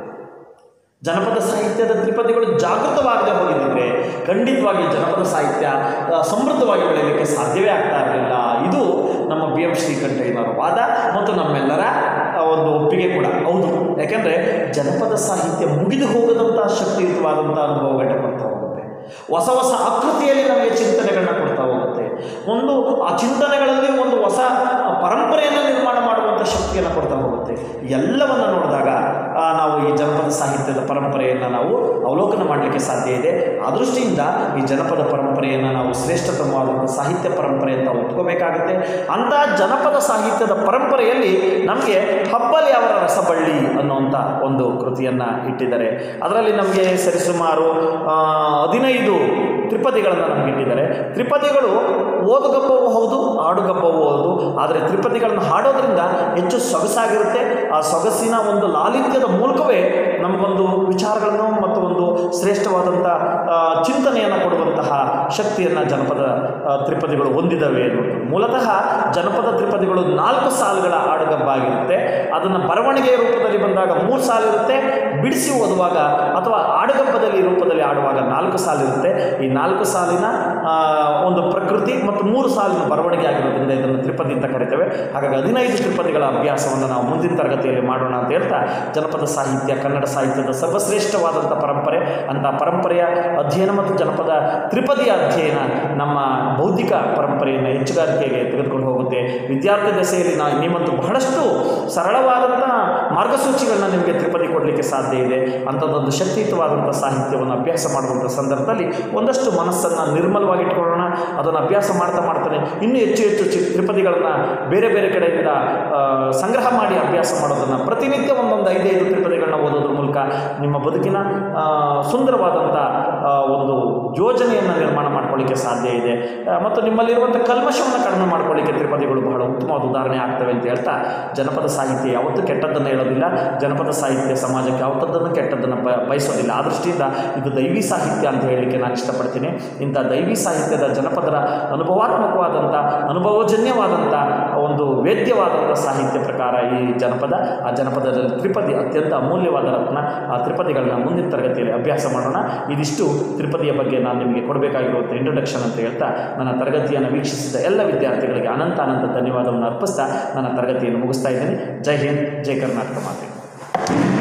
ಜನಪದ ಸಾಹಿತ್ಯದ ತ್ರಿಪದಿಗಳು ಜಾಗೃತವಾಗದೆ ಹೋಗಿದ್ದರೆ ಖಂಡಿತವಾಗಿ ಜನಪದ ಸಾಹಿತ್ಯ ಆ, ಸಮೃದ್ಧವಾಗಿ ಬೆಳೆಯಲಿಕ್ಕೆ ಸಾಧ್ಯವೇ ಆಗ್ತಾ ಇರಲಿಲ್ಲ ಇದು ನಮ್ಮ ಬಿ ಎಂ ಶ್ರೀಕಂಠಯ್ಯನವರ ವಾದ ಮತ್ತು ನಮ್ಮೆಲ್ಲರ ಆ, ಒಂದು ಒಪ್ಪಿಗೆ ಕೂಡ ಹೌದು ಯಾಕೆಂದರೆ ಜನಪದ ಸಾಹಿತ್ಯ ಮುಗಿದು ಹೋಗದಂಥ ಶಕ್ತಿಯುತವಾದಂಥ ಅನುಭವಗಳನ್ನ ಕೊಡ್ತಾ ಹೋಗುತ್ತೆ ಹೊಸ ಹೊಸ ಆಕೃತಿಯಲ್ಲಿ ನಮಗೆ ಚಿಂತನೆಗಳನ್ನ ಕೊಡ್ತಾ ಹೋಗುತ್ತೆ ಒಂದು ಆ ಚಿಂತನೆಗಳಲ್ಲಿ ಒಂದು ಹೊಸ ಪರಂಪರೆಯನ್ನು ನಿರ್ಮಾಣ ಮಾಡುವಂಥ ಶಕ್ತಿಯನ್ನು ಕೊಡ್ತಾ ಹೋಗುತ್ತೆ ಎಲ್ಲವನ್ನು ನೋಡಿದಾಗ ಆ, ನಾವು ಈ ಜನಪದ ಸಾಹಿತ್ಯದ ಪರಂಪರೆಯನ್ನು ನಾವು ಅವಲೋಕನ ಮಾಡಲಿಕ್ಕೆ ಸಾಧ್ಯ ಇದೆ ಆ ದೃಷ್ಟಿಯಿಂದ ಈ ಜನಪದ ಪರಂಪರೆಯನ್ನು ನಾವು ಶ್ರೇಷ್ಠತಮವಾದಂಥ ಸಾಹಿತ್ಯ ಪರಂಪರೆ ಅಂತ ಒಪ್ಕೋಬೇಕಾಗುತ್ತೆ ಅಂಥ ಜನಪದ ಸಾಹಿತ್ಯದ ಪರಂಪರೆಯಲ್ಲಿ ನಮಗೆ ಹಬ್ಬಲಿ ಅವರ ರಸಬಳ್ಳಿ ಅನ್ನುವಂಥ ಒಂದು ಕೃತಿಯನ್ನು ಇಟ್ಟಿದ್ದಾರೆ ಅದರಲ್ಲಿ ನಮಗೆ ಸರಿಸುಮಾರು ಆ, ಹದಿನೈದು ತ್ರಿಪದಿಗಳನ್ನು ನಮಗೆ ಇಟ್ಟಿದ್ದಾರೆ ತ್ರಿಪದಿಗಳು ಓದುಗಬ್ಬವೂ ಹೌದು ಹಾಡುಗಬ್ಬವೂ ಹೌದು ಆದರೆ ತ್ರಿಪದಿಗಳನ್ನು ಹಾಡೋದ್ರಿಂದ ಹೆಚ್ಚು ಸೊಗಸಾಗಿರುತ್ತೆ ಆ ಸೊಗಸಿನ ಒಂದು ಲಾಲಿತ್ಯದ ಮೂಲಕವೇ ನಮಗೊಂದು ವಿಚಾರಗಳನ್ನು ಮತ್ತು ಒಂದು ಶ್ರೇಷ್ಠವಾದಂಥ ಆ, ಚಿಂತನೆಯನ್ನು ಕೊಡುವಂತಹ ಶಕ್ತಿಯನ್ನು ಜನಪದ ಆ, ತ್ರಿಪದಿಗಳು ಹೊಂದಿದವೆ ಅನ್ನೋದು ಮೂಲತಃ ಜನಪದ ತ್ರಿಪದಿಗಳು ನಾಲ್ಕು ಸಾಲುಗಳ ಹಾಡುಗಬ್ಬ ಆಗಿರುತ್ತೆ ಅದನ್ನು ಬರವಣಿಗೆಯ ರೂಪದಲ್ಲಿ ಬಂದಾಗ ಮೂರು ಸಾಲು ಇರುತ್ತೆ ಬಿಡಿಸಿ ಓದುವಾಗ ಅಥವಾ ಹಾಡುಗಬ್ಬದಲ್ಲಿ ರೂಪದಲ್ಲಿ ಆಡುವಾಗ ನಾಲ್ಕು ಸಾಲು ಇರುತ್ತೆ ಈ ನಾಲ್ಕು ಸಾಲಿನ ಆ, ಒಂದು ಪ್ರಕೃತಿ ಮತ್ತು ಮೂರು ಸಾಲಿನ ಬರವಣಿಗೆ ಆಗಿರೋದ್ರಿಂದ ಇದನ್ನು ತ್ರಿಪದಿ ಅಂತ ಕರಿತೇವೆ ಹಾಗಾಗಿ ಹದಿನೈದು ತ್ರಿಪದಿಗಳ ಅಭ್ಯಾಸವನ್ನು ನಾವು ಮುಂದಿನ ತರಗತಿಯಲ್ಲಿ ಮಾಡೋಣ ಅಂತ ಹೇಳ್ತಾ ಜನಪದ ಸಾಹಿತ್ಯ ಕನ್ನಡ ಸಾಹಿತ್ಯದ ಸರ್ವಶ್ರೇಷ್ಠವಾದಂಥ ಪರಂಪರೆ ಅಂಥ ಪರಂಪರೆಯ ಅಧ್ಯಯನ ಮತ್ತು ಜನಪದ ತ್ರಿಪದಿಯ ಅಧ್ಯಯನ ನಮ್ಮ ಬೌದ್ಧಿಕ ಪರಂಪರೆಯನ್ನು ಹೆಚ್ಚುಗಾರಿಕೆಗೆ ತೆಗೆದುಕೊಂಡು ಹೋಗುತ್ತೆ ವಿದ್ಯಾರ್ಥಿ ದಶೆಯಲ್ಲಿ ನಾವು ನಿಮ್ಮಂತೂ ಬಹಳಷ್ಟು ಸರಳವಾದಂಥ ಮಾರ್ಗಸೂಚಿಗಳನ್ನ ನಿಮಗೆ ತ್ರಿಪದಿ ಕೊಡಲಿಕ್ಕೆ ಸಾಧ್ಯ ಇದೆ ಅಂಥದ್ದೊಂದು ಶಕ್ತಿಯುತವಾದಂಥ ಸಾಹಿತ್ಯವನ್ನು ಅಭ್ಯಾಸ ಮಾಡುವಂಥ ಸಂದರ್ಭದಲ್ಲಿ ಒಂದಷ್ಟು ಮನಸ್ಸನ್ನು ನಿರ್ಮಲವಾಗಿ ಇಟ್ಕೊಳ್ಳೋಣ ಅದನ್ನು ಅಭ್ಯಾಸ ಮಾಡ್ತಾ ಮಾಡ್ತಾನೆ ಇನ್ನೂ ಹೆಚ್ಚು ಹೆಚ್ಚು ಚಿ ತ್ರಿಪದಿಗಳನ್ನು ಬೇರೆ ಬೇರೆ ಕಡೆಯಿಂದ ಆ, ಸಂಗ್ರಹ ಮಾಡಿ ಅಭ್ಯಾಸ ಮಾಡೋದನ್ನು ಪ್ರತಿನಿತ್ಯ ಒಂದೊಂದು ಐದೈದು ತ್ರಿಪದಿಗಳನ್ನ ಓದೋದ್ರ ಮೂಲಕ ನಿಮ್ಮ ಬದುಕಿನ ಆ, ಸುಂದರವಾದಂಥ ಆ, ಒಂದು ಯೋಜನೆಯನ್ನು ನಿರ್ಮಾಣ ಮಾಡ್ಕೊಳ್ಳಿಕ್ಕೆ ಸಾಧ್ಯ ಇದೆ ಆ, ಮತ್ತು ನಿಮ್ಮಲ್ಲಿರುವಂಥ ಕಲ್ಮಶವನ್ನು ಕಡಿಮೆ ಮಾಡ್ಕೊಳ್ಳಿಕ್ಕೆ ತ್ರಿಪದಿಗಳು ಬಹಳ ಉತ್ತಮವಾದ ಉದಾಹರಣೆ ಆಗ್ತವೆ ಅಂತ ಹೇಳ್ತಾ ಜನಪದ ಸಾಹಿತ್ಯ ಯಾವತ್ತೂ ಕೆಟ್ಟದ್ದನ್ನು ಹೇಳೋದಿಲ್ಲ ಜನಪದ ಸಾಹಿತ್ಯ ಸಮಾಜಕ್ಕೆ ಯಾವತ್ತದನ್ನು ಕೆಟ್ಟದ್ದನ್ನು ಬ ಬಯಸೋದಿಲ್ಲ ಆ ದೃಷ್ಟಿಯಿಂದ ಇದು ದೈವಿ ಸಾಹಿತ್ಯ ಅಂತ ಹೇಳಲಿಕ್ಕೆ ನಾನು ಇಷ್ಟಪಡ್ತೀನಿ ಇಂಥ ದೈವಿ ಸಾಹಿತ್ಯದ ಜನಪದರ ಅನುಭವಾತ್ಮಕವಾದಂಥ ಅನುಭವಜನ್ಯವಾದಂಥ ಒಂದು ವೇದ್ಯವಾದಂಥ ಸಾಹಿತ್ಯ ಪ್ರಕಾರ ಈ ಜನಪದ ಆ ಜನಪದದಲ್ಲಿ ತ್ರಿಪದಿ ಅತ್ಯಂತ ಅಮೂಲ್ಯವಾದ ರತ್ನ ಆ ತ್ರಿಪದಿಗಳನ್ನ ಮುಂದಿನ ತರಗತಿಯಲ್ಲಿ ಅಭ್ಯಾಸ ಮಾಡೋಣ ಇದಿಷ್ಟು ತ್ರಿಪದಿಯ ಬಗ್ಗೆ ನಾನು ನಿಮಗೆ ಕೊಡಬೇಕಾಗಿರುವಂಥ ಇಂಟ್ರೊಡಕ್ಷನ್ ಅಂತ ಹೇಳ್ತಾ ನನ್ನ ತರಗತಿಯನ್ನು ವೀಕ್ಷಿಸಿದ ಎಲ್ಲ ವಿದ್ಯಾರ್ಥಿಗಳಿಗೆ ಅನಂತ ಅನಂತ ಧನ್ಯವಾದವನ್ನು ಅರ್ಪಿಸ್ತಾ ನನ್ನ ತರಗತಿಯನ್ನು ಮುಗಿಸ್ತಾ ಇದ್ದೀನಿ ಜೈ ಹಿಂದ್ ಜೈ ಕರ್ನಾಟಕ ಮಾತೆ